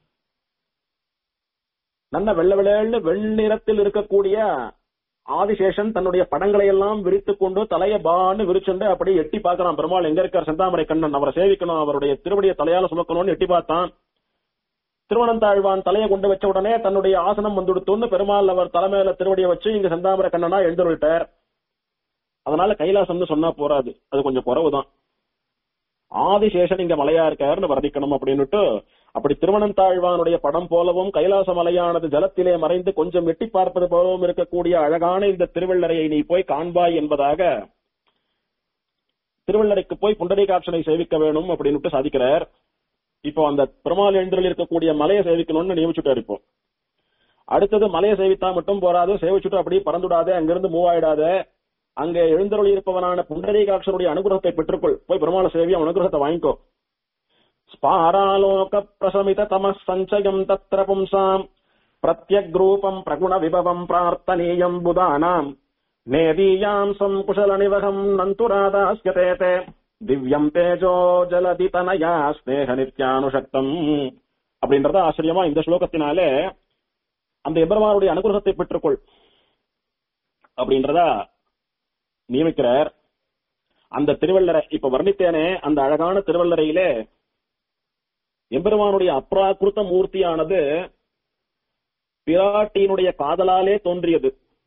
நல்ல வெள்ள வெள்ளன்னு வெண்ணிறத்தில் இருக்கக்கூடிய ஆதிசேஷன் தன்னுடைய படங்களை எல்லாம் விரித்துக் கொண்டு தலைய பான்னு விரிச்சுண்டு அப்படியே எட்டி பார்க்கறான் பெருமாள் எங்க இருக்கார் செந்தாமரை கண்ணன் அவரை சேவிக்கணும் அவருடைய திருவடியை தலையால சுமக்கணும்னு எட்டி பார்த்தான் திருவனந்தாழ்வான் தலையை கொண்டு வச்ச உடனே தன்னுடைய ஆசனம் வந்துடுத்துன்னு பெருமாள் அவர் தலைமையில திருவடியை வச்சு இங்க செந்தாமரை கண்ணனா எழுந்துருட்டார் அதனால கைலாசம்னு சொன்னா போறாது அது கொஞ்சம் குறவுதான் ஆதிசேஷன் இங்க மலையா இருக்காருன்னு வர்ணிக்கணும் அப்படின்னுட்டு அப்படி திருவனந்தாழ்வானுடைய படம் போலவும் கைலாச மலையானது ஜலத்திலே மறைந்து கொஞ்சம் எட்டி பார்ப்பது போலவும் இருக்கக்கூடிய அழகான இந்த திருவள்ளரையை நீ போய் காண்பாய் என்பதாக திருவள்ளரைக்கு போய் புண்டரீகாட்சனை சேவிக்க வேணும் அப்படின்னுட்டு சாதிக்கிறார் இப்போ அந்த பெருமாள் எழுந்திரில் இருக்கக்கூடிய மலையை சேவிக்கணும்னு நியமிச்சுட்டார் இப்போ அடுத்தது மலையை சேவித்தா மட்டும் போறாது சேவிச்சுட்டு அப்படியே பறந்துடாதே அங்கிருந்து மூவ் ஆயிடாத அங்க எழுந்தருளி இருப்பவனான புண்டரீகாட்சனுடைய அனுகிரகத்தை பெற்றுக்கொள் போய் பெருமாள சேவி அவன் அனுகிரகத்தை வாங்கிக்கோ ஸ்பாராலோக பிரசமித தம சஞ்சயம் தத்திர பும்சாம் பிரத்யக்ரூபம் பிரகுண விபவம் பிரார்த்தனீயம் புதானாம் நேதீயாம் சங்குஷல நிவகம் நந்துராதாஸ்யதே தே திவ்யம் தேஜோ ஜலதி தனயா ஸ்நேக நித்யானுஷக்தம் அப்படின்றத ஆச்சரியமா இந்த ஸ்லோகத்தினாலே அந்த எபெருமானுடைய அனுகிரகத்தை பெற்றுக்கொள் அப்படின்றதா நியமிக்கிறார் அந்த திருவள்ளரை இப்ப வர்ணித்தேனே அந்த அழகான திருவள்ளரையிலே எம்பெருமானுடைய அப்ராகிருத்த மூர்த்தியானது பிராட்டியினுடைய காதலாலே தோன்றியது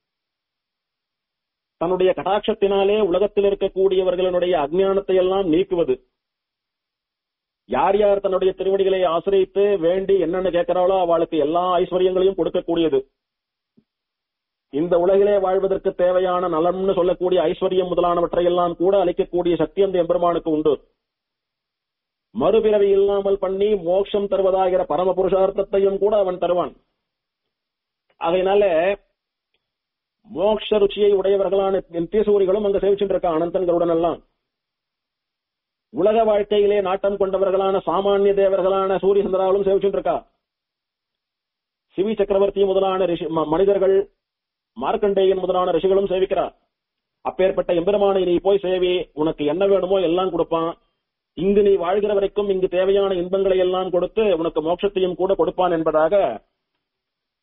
தன்னுடைய கடாட்சத்தினாலே உலகத்தில் இருக்கக்கூடியவர்களுடைய அஜ்ஞானத்தை எல்லாம் நீக்குவது யார் யார் தன்னுடைய திருவடிகளை ஆசிரியத்து வேண்டி என்னென்ன கேட்கிறாளோ அவளுக்கு எல்லா ஐஸ்வர்யங்களையும் கொடுக்கக்கூடியது இந்த உலகிலே வாழ்வதற்கு தேவையான நலம்னு சொல்லக்கூடிய ஐஸ்வர்யம் முதலானவற்றை எல்லாம் கூட அளிக்கக்கூடிய சக்தி அந்த எம்பெருமானுக்கு உண்டு மறுபிறவி இல்லாமல் பண்ணி மோட்சம் தருவதாகிற பரம புருஷார்த்தத்தையும் கூட அவன் தருவான் ஆகையினால மோட்ச ருச்சியை உடையவர்களான நித்தியசூரிகளும் அங்க சேவிச்சுட்டு இருக்கான் அனந்தன்களுடன் எல்லாம் உலக வாழ்க்கையிலே நாட்டம் கொண்டவர்களான சாமானிய தேவர்களான சூரிய சந்திராலும் சேவிச்சுட்டு இருக்கா சிவி சக்கரவர்த்தி முதலான ரிஷி ம- மனிதர்கள் மார்க்கண்டேயன் முதலான ரிஷிகளும் சேவிக்கிறார் அப்பேற்பட்ட எம்பெருமானை நீ போய் சேவி உனக்கு என்ன வேணுமோ எல்லாம் கொடுப்பான் இங்கு நீ வாழ்கிற வரைக்கும் இங்கு தேவையான இன்பங்களை எல்லாம் கொடுத்து உனக்கு மோட்சத்தையும் கூட கொடுப்பான் என்பதாக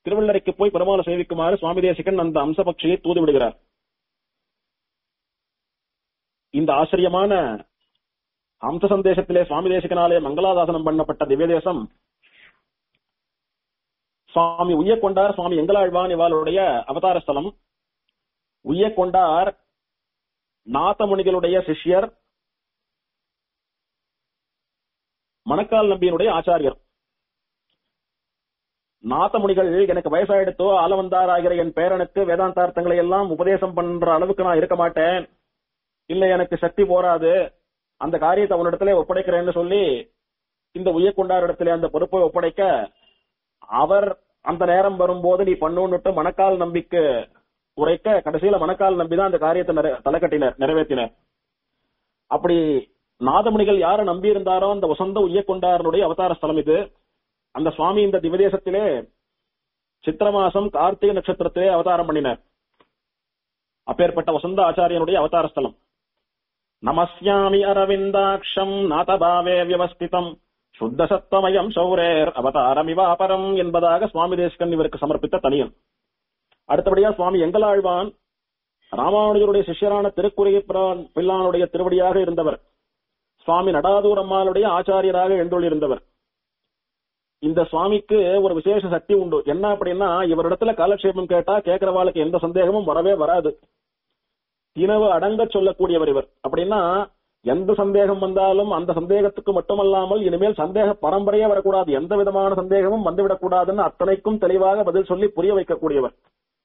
திருவள்ளரைக்கு போய் பெருமாளை சேவிக்குமாறு சுவாமி தேசிகன் அந்த அம்சபக்ஷியை தூது விடுகிறார் இந்த ஆச்சரியமான அம்ச சந்தேசத்திலே சுவாமி தேசிகனாலே மங்களாதாசனம் பண்ணப்பட்ட திவ்யதேசம் சுவாமி உய்யக்கொண்டார் சுவாமி எங்களாழ்வான் இவாளுடைய அவதார ஸ்தலம் உய்யக்கொண்டார் நாதமுனிகளுடைய சிஷ்யர் மணக்கால் நம்பியினுடைய ஆச்சாரியர் நாதமுனிகள் எனக்கு வயசாயிடுத்தோ ஆலவந்தார் ஆகிற என் பேரனுக்கு வேதாந்தார்த்தங்களை எல்லாம் உபதேசம் பண்ற அளவுக்கு நான் இருக்க மாட்டேன் இல்ல எனக்கு சக்தி போராது அந்த காரியத்தை அவனிடத்துல ஒப்படைக்கிறேன்னு சொல்லி இந்த உய்யக்கொண்டார் இடத்துல அந்த பொறுப்பை ஒப்படைக்க அவர் அந்த நேரம் வரும்போது நீ பண்ணுன்னுட்டு மணக்கால் நம்பிக்கு உரைக்க கடைசியில மணக்கால் நம்பி தான் அந்த காரியத்தை நிறை- தலைக்கட்டினர் நிறைவேற்றினர் அப்படி நாதமுனிகள் யார நம்பி இருந்தாரோ அந்த வசந்த உய்யக்கொண்டாரனுடைய அவதார ஸ்தலம் இது அந்த சுவாமி இந்த திவதேசத்திலே சித்திர மாசம் கார்த்திகை நட்சத்திரத்திலே அவதாரம் பண்ணினார் அப்பேற்பட்ட வசந்த ஆச்சாரியனுடைய அவதார ஸ்தலம் நமஸ்யாமி அரவிந்தாட்சம் நாதபாவே வியவஸ்திதம் சுத்த சத்தமயம் சௌரேர் அவதாரமிவாபரம் என்பதாக சுவாமி தேசிகன் இவருக்கு சமர்ப்பித்த தனியன் அடுத்தபடியா சுவாமி எங்களாழ்வான் ராமானுஜருடைய சிஷ்யரான திருக்குறையப்பிரான் பிள்ளானுடைய திருவடியாக இருந்தவர் சுவாமி நடாதூர் அம்மாளுடைய ஆச்சாரியராக எழுந்துள்ளிருந்தவர் இந்த சுவாமிக்கு ஒரு விசேஷ சக்தி உண்டு என்ன அப்படின்னா இவரிடத்துல காலக்ஷேபம் கேட்டா கேட்கிறவாளுக்கு எந்த சந்தேகமும் வரவே வராது தினவு அடங்க சொல்லக்கூடியவர் இவர் அப்படின்னா எந்த சந்தேகம் வந்தாலும் அந்த சந்தேகத்துக்கு மட்டுமல்லாமல் இனிமேல் சந்தேக பரம்பரையே வரக்கூடாது எந்த விதமான சந்தேகமும் வந்துவிடக்கூடாதுன்னு அத்தனைக்கும் தெளிவாக பதில் சொல்லி புரிய வைக்கக்கூடியவர்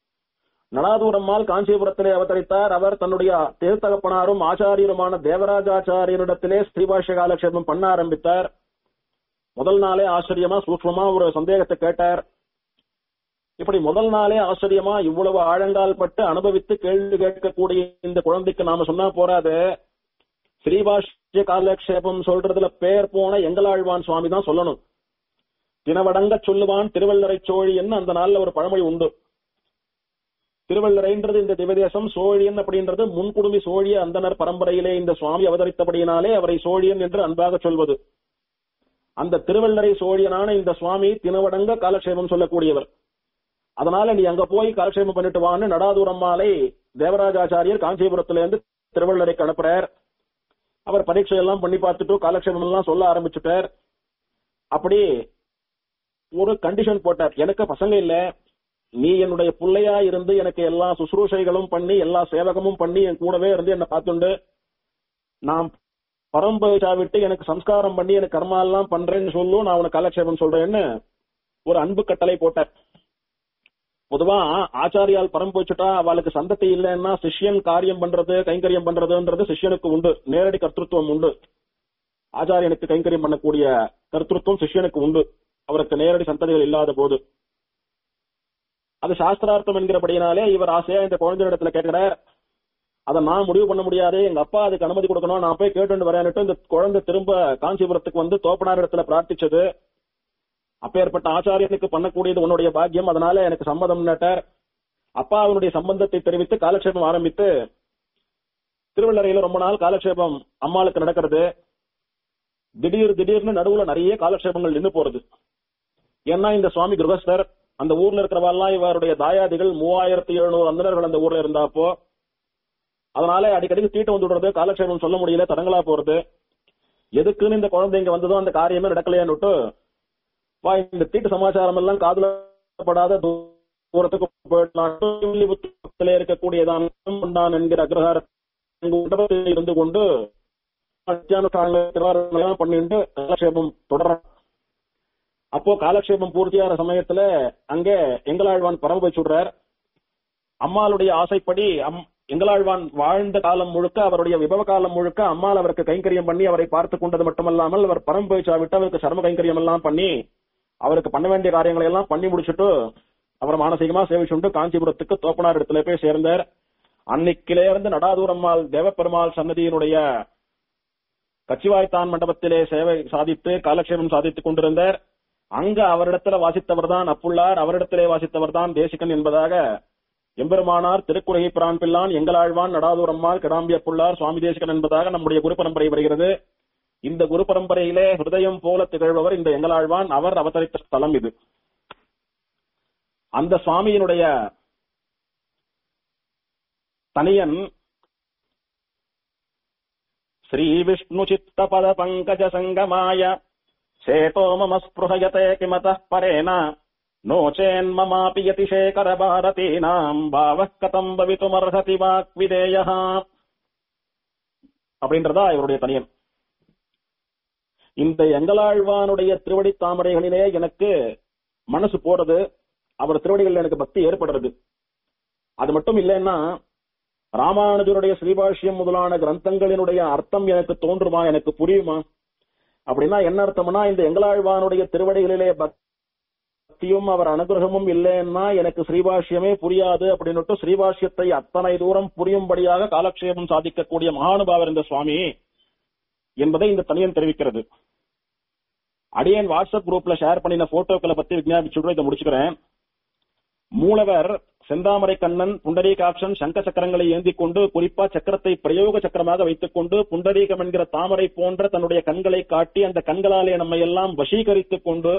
நடாதூரம்மாள் காஞ்சிபுரத்திலே அவதரித்தார் அவர் தன்னுடைய திருத்தகப்பனாரும் ஆச்சாரியருமான தேவராஜாச்சாரியரிடத்திலே ஸ்ரீபாஷ்ய காலக்ஷேபம் பண்ண ஆரம்பித்தார் முதல் நாளே ஆச்சரியமா சூக்ஷ்மமா ஒரு சந்தேகத்தை கேட்டார் இப்படி முதல் நாளே ஆச்சரியமா இவ்வளவு ஆழங்கால் பட்டு அனுபவித்து கேள்வி கேட்கக்கூடிய இந்த குழந்தைக்கு நாம சொன்னா போறாது ஸ்ரீபாஷ்ய காலக்ஷேபம் சொல்றதுல பேர் போன எங்களாழ்வான் சுவாமி தான் சொல்லணும் தினவடங்க சொல்லுவான் திருவள்ளரை சோழின்னு அந்த நாள்ல ஒரு பழமொழி உண்டு திருவள்ளரைன்றது இந்த திவதேசம் சோழியன் அப்படின்றது முன்குடுமி சோழிய அந்தனர் பரம்பரையிலே இந்த சுவாமி அவதரித்தபடியினாலே அவரை சோழியன் என்று அன்பாக சொல்வது அந்த திருவள்ளரை சோழியனான இந்த சுவாமி தினவடங்க காலக்ஷேபம் சொல்லக்கூடியவர் அதனால நீ அங்க போய் காலக்ஷேபம் பண்ணிட்டு வான்னு நடாதூரம்மாலை தேவராஜாச்சாரியர் காஞ்சிபுரத்துல இருந்து திருவள்ளரைக்கு அனுப்புறார் அவர் பரீட்சை எல்லாம் பண்ணி பார்த்துட்டு காலக்ஷேபம் எல்லாம் சொல்ல ஆரம்பிச்சுட்டார் அப்படி ஒரு கண்டிஷன் போட்டார் எனக்கு பசங்க இல்ல நீ என்னுடைய புள்ளையா இருந்து எனக்கு எல்லா சுசுரூஷைகளும் பண்ணி எல்லா சேவகமும் பண்ணி என் கூடவே இருந்து என்ன பார்த்துண்டு நான் பரம்பரைச்சா விட்டு எனக்கு சம்ஸ்காரம் பண்ணி எனக்கு கர்மா எல்லாம் பண்றேன்னு சொல்லும் நான் உனக்கு காலக்ஷேபம் சொல்றேன்னு ஒரு அன்பு கட்டளை போட்டார் பொதுவா ஆச்சாரியால் பரம் போச்சுட்டா அவளுக்கு சந்ததி இல்லைன்னா சிஷ்யன் காரியம் பண்றது கைங்கரியம் பண்றதுன்றது சிஷ்யனுக்கு உண்டு நேரடி கர்த்தத்துவம் உண்டு ஆச்சாரியனுக்கு கைங்கரியம் பண்ணக்கூடிய கர்த்தத்துவம் சிஷ்யனுக்கு உண்டு அவருக்கு நேரடி சந்ததிகள் இல்லாத போது அது சாஸ்திரார்த்தம் என்கிறபடியினாலே இவர் ஆசையா இந்த குழந்தையிடத்துல கேட்கிறார் அதை நான் முடிவு பண்ண முடியாது எங்க அப்பா அதுக்கு அனுமதி கொடுக்கணும் நான் போய் கேட்டு வரேன்னுட்டு இந்த குழந்தை திரும்ப காஞ்சிபுரத்துக்கு வந்து தோப்பனார் இடத்துல பிரார்த்திச்சது அப்பேற்பட்ட ஆச்சாரியனுக்கு பண்ணக்கூடியது உன்னுடைய பாக்கியம் அதனால எனக்கு சம்மதம் நட்டார் அப்பா அவனுடைய சம்பந்தத்தை தெரிவித்து காலக்ஷேபம் ஆரம்பித்து திருவள்ளரையில ரொம்ப நாள் காலக்ஷேபம் அம்மாளுக்கு நடக்கிறது திடீர் திடீர்னு நடுவுல நிறைய காலக்ஷேபங்கள் நின்னு போறது ஏன்னா இந்த சுவாமி கிருகஸ்தர் அந்த ஊர்ல இருக்கிறவெல்லாம் இவருடைய தாயாதிகள் மூவாயிரத்தி எழுநூறு அந்தனர்கள் அந்த ஊர்ல இருந்தாப்போ அதனால அடிக்கடி தீட்டு வந்து விடுறது காலக்ஷேபம் சொல்ல முடியல தடங்களா போறது எதுக்குன்னு இந்த குழந்தை இங்க வந்ததோ அந்த காரியமே நடக்கலையான்னுட்டு வா இந்த தீட்டு சமாச்சாரம் எல்லாம் காதுல படாத தூரத்துக்கு போயிடலாம் இருக்கக்கூடியதான் கொண்டான் என்கிற அக்ரஹார மண்டபத்தில் இருந்து கொண்டு அத்தியானுஷ்டானங்கள் பண்ணிட்டு காலக்ஷேபம் தொடர்றான் அப்போ காலக்ஷேபம் பூர்த்தியான சமயத்துல அங்கே எங்களாழ்வான் பரவ வச்சுடுறார் அம்மாளுடைய ஆசைப்படி அம் எங்களாழ்வான் வாழ்ந்த காலம் முழுக்க அவருடைய விபவ காலம் முழுக்க அம்மாள் அவருக்கு கைங்கரியம் பண்ணி அவரை பார்த்து கொண்டது மட்டுமல்லாமல் அவர் பரம் போய்ச்சா விட்டு அவருக்கு சர்ம கைங்கரியம் எல்லாம் பண்ணி அவருக்கு பண்ண வேண்டிய காரியங்களை எல்லாம் பண்ணி முடிச்சுட்டு அவர் மானசீகமா சேவிச்சுண்டு காஞ்சிபுரத்துக்கு தோப்பனார் இடத்துல போய் சேர்ந்தார் அன்னைக்கிலே இருந்து நடாதூரம்மாள் தேவப்பெருமாள் சன்னதியினுடைய கச்சிவாய்த்தான் மண்டபத்திலே சேவை சாதித்து காலக்ஷேபம் சாதித்துக் கொண்டிருந்தார் அங்க அவரிடத்துல வாசித்தவர் தான் அப்புள்ளார் அவரிடத்திலே வாசித்தவர் தான் தேசிகன் என்பதாக எம்பெருமானார் திருக்குறையை பிரான் பிள்ளான் எங்களாழ்வான் நடாதூரம்மாள் கிடாம்பிய புள்ளார் சுவாமி தேசிகன் என்பதாக நம்முடைய குரு பரம்பரை வருகிறது இந்த குரு பரம்பரையிலே ஹிருதயம் போல திகழ்பவர் இந்த எங்களாழ்வான் அவர் அவதரித்த ஸ்தலம் இது அந்த சுவாமியினுடைய தனியன் ஸ்ரீ விஷ்ணு சித்த பத பங்கஜ சங்கமாய சேதோ மம ஸ்பృహயதே கிமதः பரேன நோ சேன்மமாபி யதிசேகர பாரதீனாம் பாவः கதம் பவித்துமர்ஹதி வாக்விதேயः அப்படின்றதா இவருடைய தனியன் இந்த எங்களாழ்வானுடைய திருவடி தாமரைகளிலே எனக்கு மனசு போறது அவர் திருவடிகள் எனக்கு பக்தி ஏற்படுறது அது மட்டும் இல்லைன்னா ராமானுஜருடைய ஸ்ரீபாஷ்யம் முதலான கிரந்தங்களினுடைய அர்த்தம் எனக்கு தோன்றுமா எனக்கு புரியுமா அப்படின்னா என்ன அர்த்தம்னா இந்த எங்களாழ்வானுடைய திருவடிகளிலே பக்தியும் அவர் அனுகிரகமும் இல்லைன்னா எனக்கு ஸ்ரீபாஷ்யமே புரியாது அப்படின்னுட்டு ஸ்ரீபாஷ்யத்தை அத்தனை தூரம் புரியும்படியாக காலக்ஷேபம் சாதிக்கக்கூடிய மகானுபாவர் இந்த சுவாமி என்பதை இந்த தனியன் தெரிவிக்கிறது அடியன் வாட்ஸ்அப் குரூப்ல ஷேர் பண்ணின போட்டோக்களை பத்தி விஞ்ஞாபிச்சுடுறோம் இதை முடிச்சுக்கிறேன் மூலவர் செந்தாமரை கண்ணன் புண்டரீகாட்சன் சங்க சக்கரங்களை ஏந்தி கொண்டு குறிப்பா சக்கரத்தை பிரயோக சக்கரமாக வைத்துக் கொண்டு புண்டரீகம் என்கிற தாமரை போன்ற தன்னுடைய கண்களை காட்டி அந்த கண்களாலே நம்மை எல்லாம் வசீகரித்துக் கொண்டு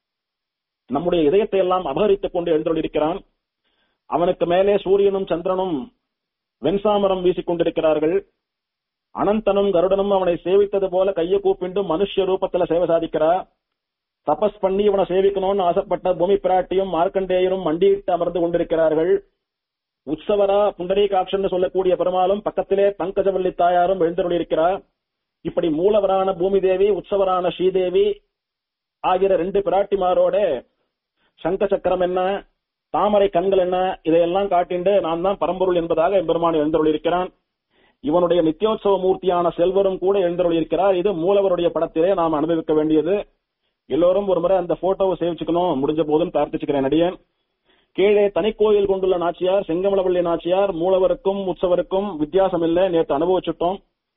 நம்முடைய இதயத்தை எல்லாம் அபகரித்துக் கொண்டு எழுந்தொழிருக்கிறான் அவனுக்கு மேலே சூரியனும் சந்திரனும் வெண்சாமரம் வீசிக் கொண்டிருக்கிறார்கள் அனந்தனும் கருடனும் அவனை சேவித்தது போல கையை கூப்பிண்டு மனுஷ ரூபத்துல சேவை சாதிக்கிறா தபஸ் பண்ணி இவனை சேவிக்கணும்னு ஆசைப்பட்ட பூமி பிராட்டியும் மார்க்கண்டேயரும் மண்டியிட்டு அமர்ந்து கொண்டிருக்கிறார்கள் உற்சவரா புண்டரீகாட்சன் சொல்லக்கூடிய பெருமாளும் பக்கத்திலே பங்கஜவல்லி தாயாரும் எழுந்தருளிருக்கிறார் இப்படி மூலவரான பூமி தேவி உற்சவரான ஸ்ரீதேவி ஆகிற ரெண்டு பிராட்டிமாரோட சங்க சக்கரம் என்ன தாமரை கண்கள் என்ன இதையெல்லாம் காட்டிண்டு நான் தான் பரம்பொருள் என்பதாக எம்பெருமான் எழுந்தருளிருக்கிறான் இவனுடைய நித்தியோத்சவ மூர்த்தியான செல்வரும் கூட எழுந்தருளிருக்கிறார் இது மூலவருடைய படத்திலே நாம் அனுபவிக்க வேண்டியது எல்லோரும் ஒரு முறை அந்த போட்டோவை சேவிச்சுக்கணும் முடிஞ்ச போதும் பிரார்த்திச்சுக்கிறேன் நடிகன் கீழே தனிக்கோயில் கொண்டுள்ள நாச்சியார் செங்கமலவள்ளி நாச்சியார் மூலவருக்கும் உற்சவருக்கும் வித்தியாசம் இல்லை நேற்று அனுபவிச்சுட்டோம்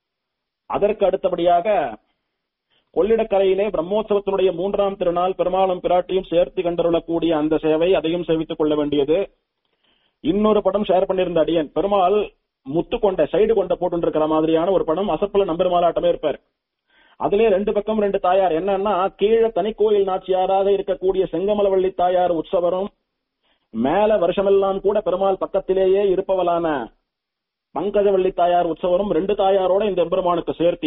அதற்கு அடுத்தபடியாக கொள்ளிடக்கரையிலே பிரம்மோற்சவத்தினுடைய மூன்றாம் திருநாள் பெருமாளும் பிராட்டியும் சேர்த்து கண்டருளக்கூடிய அந்த சேவை அதையும் சேவித்துக் கொள்ள வேண்டியது இன்னொரு படம் ஷேர் பண்ணியிருந்த அடியன் பெருமாள் முத்து கொண்ட சைடு கொண்ட போட்டு இருக்கிற மாதிரியான ஒரு படம் அசப்புல நம்பெருமாளாட்டமே இருப்பார் அதிலே ரெண்டு பக்கம் ரெண்டு தாயார் என்னன்னா கீழே தனிக்கோயில் நாச்சியாராக இருக்கக்கூடிய செங்கமலவள்ளி தாயார் உற்சவரும் மேல வருஷமெல்லாம் கூட பெருமாள் பக்கத்திலேயே இருப்பவளான பங்கஜவள்ளி தாயார் உற்சவரும் ரெண்டு தாயாரோட இந்த எம்பெருமானுக்கு சேர்த்தி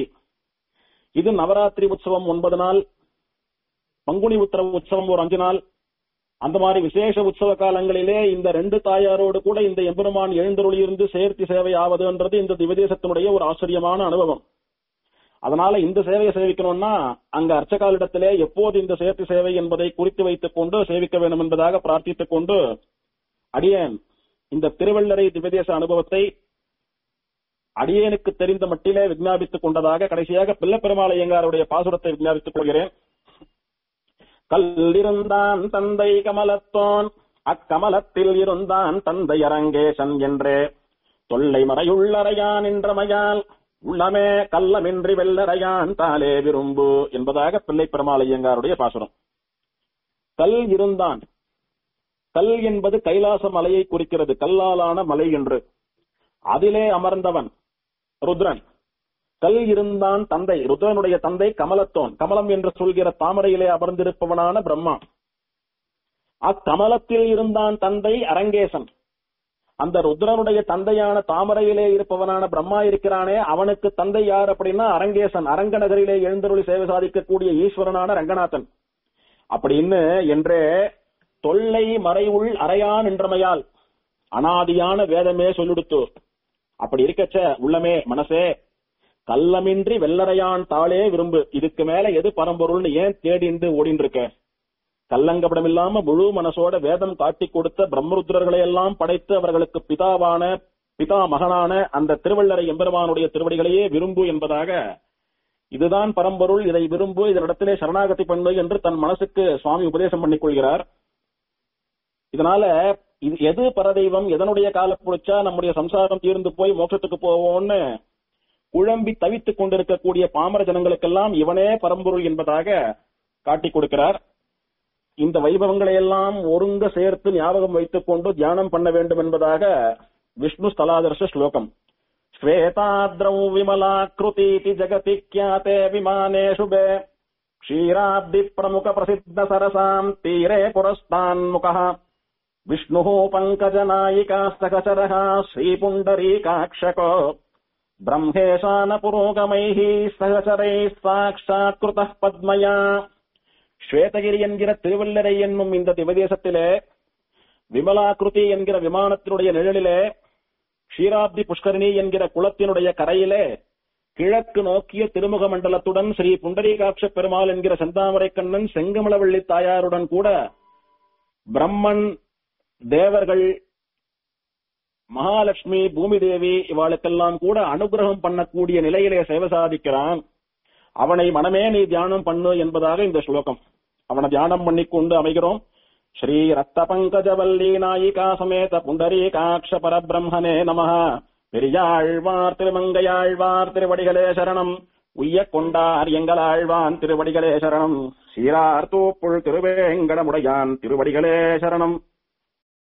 இது நவராத்திரி உற்சவம் ஒன்பது நாள் பங்குனி உத்தரவு உற்சவம் ஒரு அஞ்சு நாள் அந்த மாதிரி விசேஷ உற்சவ காலங்களிலே இந்த ரெண்டு தாயாரோடு கூட இந்த எம்பெருமான் எழுந்தருளியிருந்து சேர்த்தி சேவை ஆவதுன்றது இந்த திவதேசத்தினுடைய ஒரு ஆச்சரியமான அனுபவம் அதனால இந்த சேவையை சேவிக்கணும்னா அங்க அர்ச்சகாலிடத்திலே எப்போது இந்த சேர்த்து சேவை என்பதை குறித்து வைத்துக் கொண்டு சேவிக்க வேண்டும் என்பதாக பிரார்த்தித்துக் கொண்டு அடியேன் இந்த திருவள்ளரை திவதேச அனுபவத்தை அடியேனுக்கு தெரிந்த மட்டிலே விஞ்ஞாபித்துக் கொண்டதாக கடைசியாக பிள்ளப்பெருமாள் ஐயங்காருடைய பாசுரத்தை விஞ்ஞாபித்துக் கொள்கிறேன் கல்லிருந்தான் தந்தை கமலத்தோன் அக்கமலத்தில் இருந்தான் தந்தை அரங்கேசன் என்றே தொல்லை மறையுள்ளறையான் என்றமையால் உள்ளமே கள்ளமின்றி வெள்ளறையான் தாலே விரும்பு என்பதாக பிள்ளை பெருமாள் ஐயங்காருடைய பாசுரம் கல் இருந்தான் கல் என்பது கைலாச மலையை குறிக்கிறது கல்லாலான மலை என்று அதிலே அமர்ந்தவன் ருத்ரன் கல் இருந்தான் தந்தை ருத்ரனுடைய தந்தை கமலத்தோன் கமலம் என்று சொல்கிற தாமரையிலே அமர்ந்திருப்பவனான பிரம்மா அக்கமலத்தில் இருந்தான் தந்தை அரங்கேசன் அந்த ருத்ரனுடைய தந்தையான தாமரையிலே இருப்பவனான பிரம்மா இருக்கிறானே அவனுக்கு தந்தை யார் அப்படின்னா அரங்கேசன் அரங்க நகரிலே எழுந்தருளி சேவை சாதிக்கக்கூடிய ஈஸ்வரனான ரங்கநாதன் அப்படின்னு என்றே தொல்லை மறைவுள் அறையான் என்றமையால் அனாதியான வேதமே சொல்லிடுத்து அப்படி இருக்கச்ச உள்ளமே மனசே கள்ளமின்றி வெள்ளறையான் தாளே விரும்பு இதுக்கு மேல எது பரம்பொருள்னு ஏன் தேடிந்து ஓடின்னு இருக்க கல்லங்கப்படம் இல்லாம முழு மனசோட வேதம் காட்டி கொடுத்த பிரம்மருத்ரர்களை எல்லாம் படைத்து அவர்களுக்கு பிதாவான பிதா மகனான அந்த திருவள்ளரை எம்பெருமானுடைய திருவடிகளையே விரும்பு என்பதாக இதுதான் பரம்பொருள் இதை விரும்பு இதனிடத்திலே சரணாகதி பண்ணு என்று தன் மனசுக்கு சுவாமி உபதேசம் பண்ணிக் கொள்கிறார் இதனால இது எது பரதெய்வம் எதனுடைய கால புடிச்சா நம்முடைய சம்சாரம் தீர்ந்து போய் மோட்சத்துக்கு போவோம்னு குழம்பி தவித்துக் கொண்டிருக்கக்கூடிய பாமர ஜனங்களுக்கெல்லாம் இவனே பரம்பொருள் என்பதாக காட்டிக் கொடுக்கிறார் இந்த வைபவங்களை எல்லாம் ஒருங்க சேர்த்து ஞாபகம் வைத்துக் கொண்டு தியானம் பண்ண வேண்டும் என்பதாக விஷ்ணு ஸ்தலாதர்ஷ ஸ்லோகம் ஸ்வேதாத்ரௌ விமலாக்கிருதீதி ஜகதி கியாதே விமானே சுபே க்ஷீராப்தி பிரமுக பிரசித்த சரசாம் தீரே புரஸ்தான் முகः विष्णुः पङ्कजनायिकास्तकचरः श्रीपुण्डरीकाक्षको ब्रह्मेशानपुरोगमैः सहचரைः சாட்சாத்கிருதः பத்மயா ஸ்வேதகிரி என்கிற திருவல்லரை என்னும் இந்த திவதேசத்திலே விமலாகிருதி என்கிற விமானத்தினுடைய நிழலிலே க்ஷீராப்தி புஷ்கரணி என்கிற குளத்தினுடைய கரையிலே கிழக்கு நோக்கிய திருமுக மண்டலத்துடன் ஸ்ரீ புண்டரீகாட்ச பெருமாள் என்கிற செந்தாமரை கண்ணன் செங்கமலவள்ளி தாயாருடன் கூட பிரம்மன் தேவர்கள் மகாலட்சுமி பூமி தேவி இவாளுக்கெல்லாம் கூட அனுகிரகம் பண்ணக்கூடிய நிலையிலே சேவை சாதிக்கிறான் அவனை மனமே நீ தியானம் பண்ணு என்பதாக இந்த ஸ்லோகம் அவனை தியானம் பண்ணிக்கொண்டு அமைகிறோம் ஸ்ரீ ரத்த பங்கஜவல்லி நாயிகா சமேத புண்டரீகாட்ச பரபிரம்மனே நமஹ பெரியாழ்வார் திருமங்கையாழ்வார் திருவடிகளே சரணம் உய்ய கொண்டார் எங்களாழ்வான் திருவடிகளே சரணம் சீரார் தூப்புள் திருவேங்கடமுடையான் திருவடிகளே சரணம்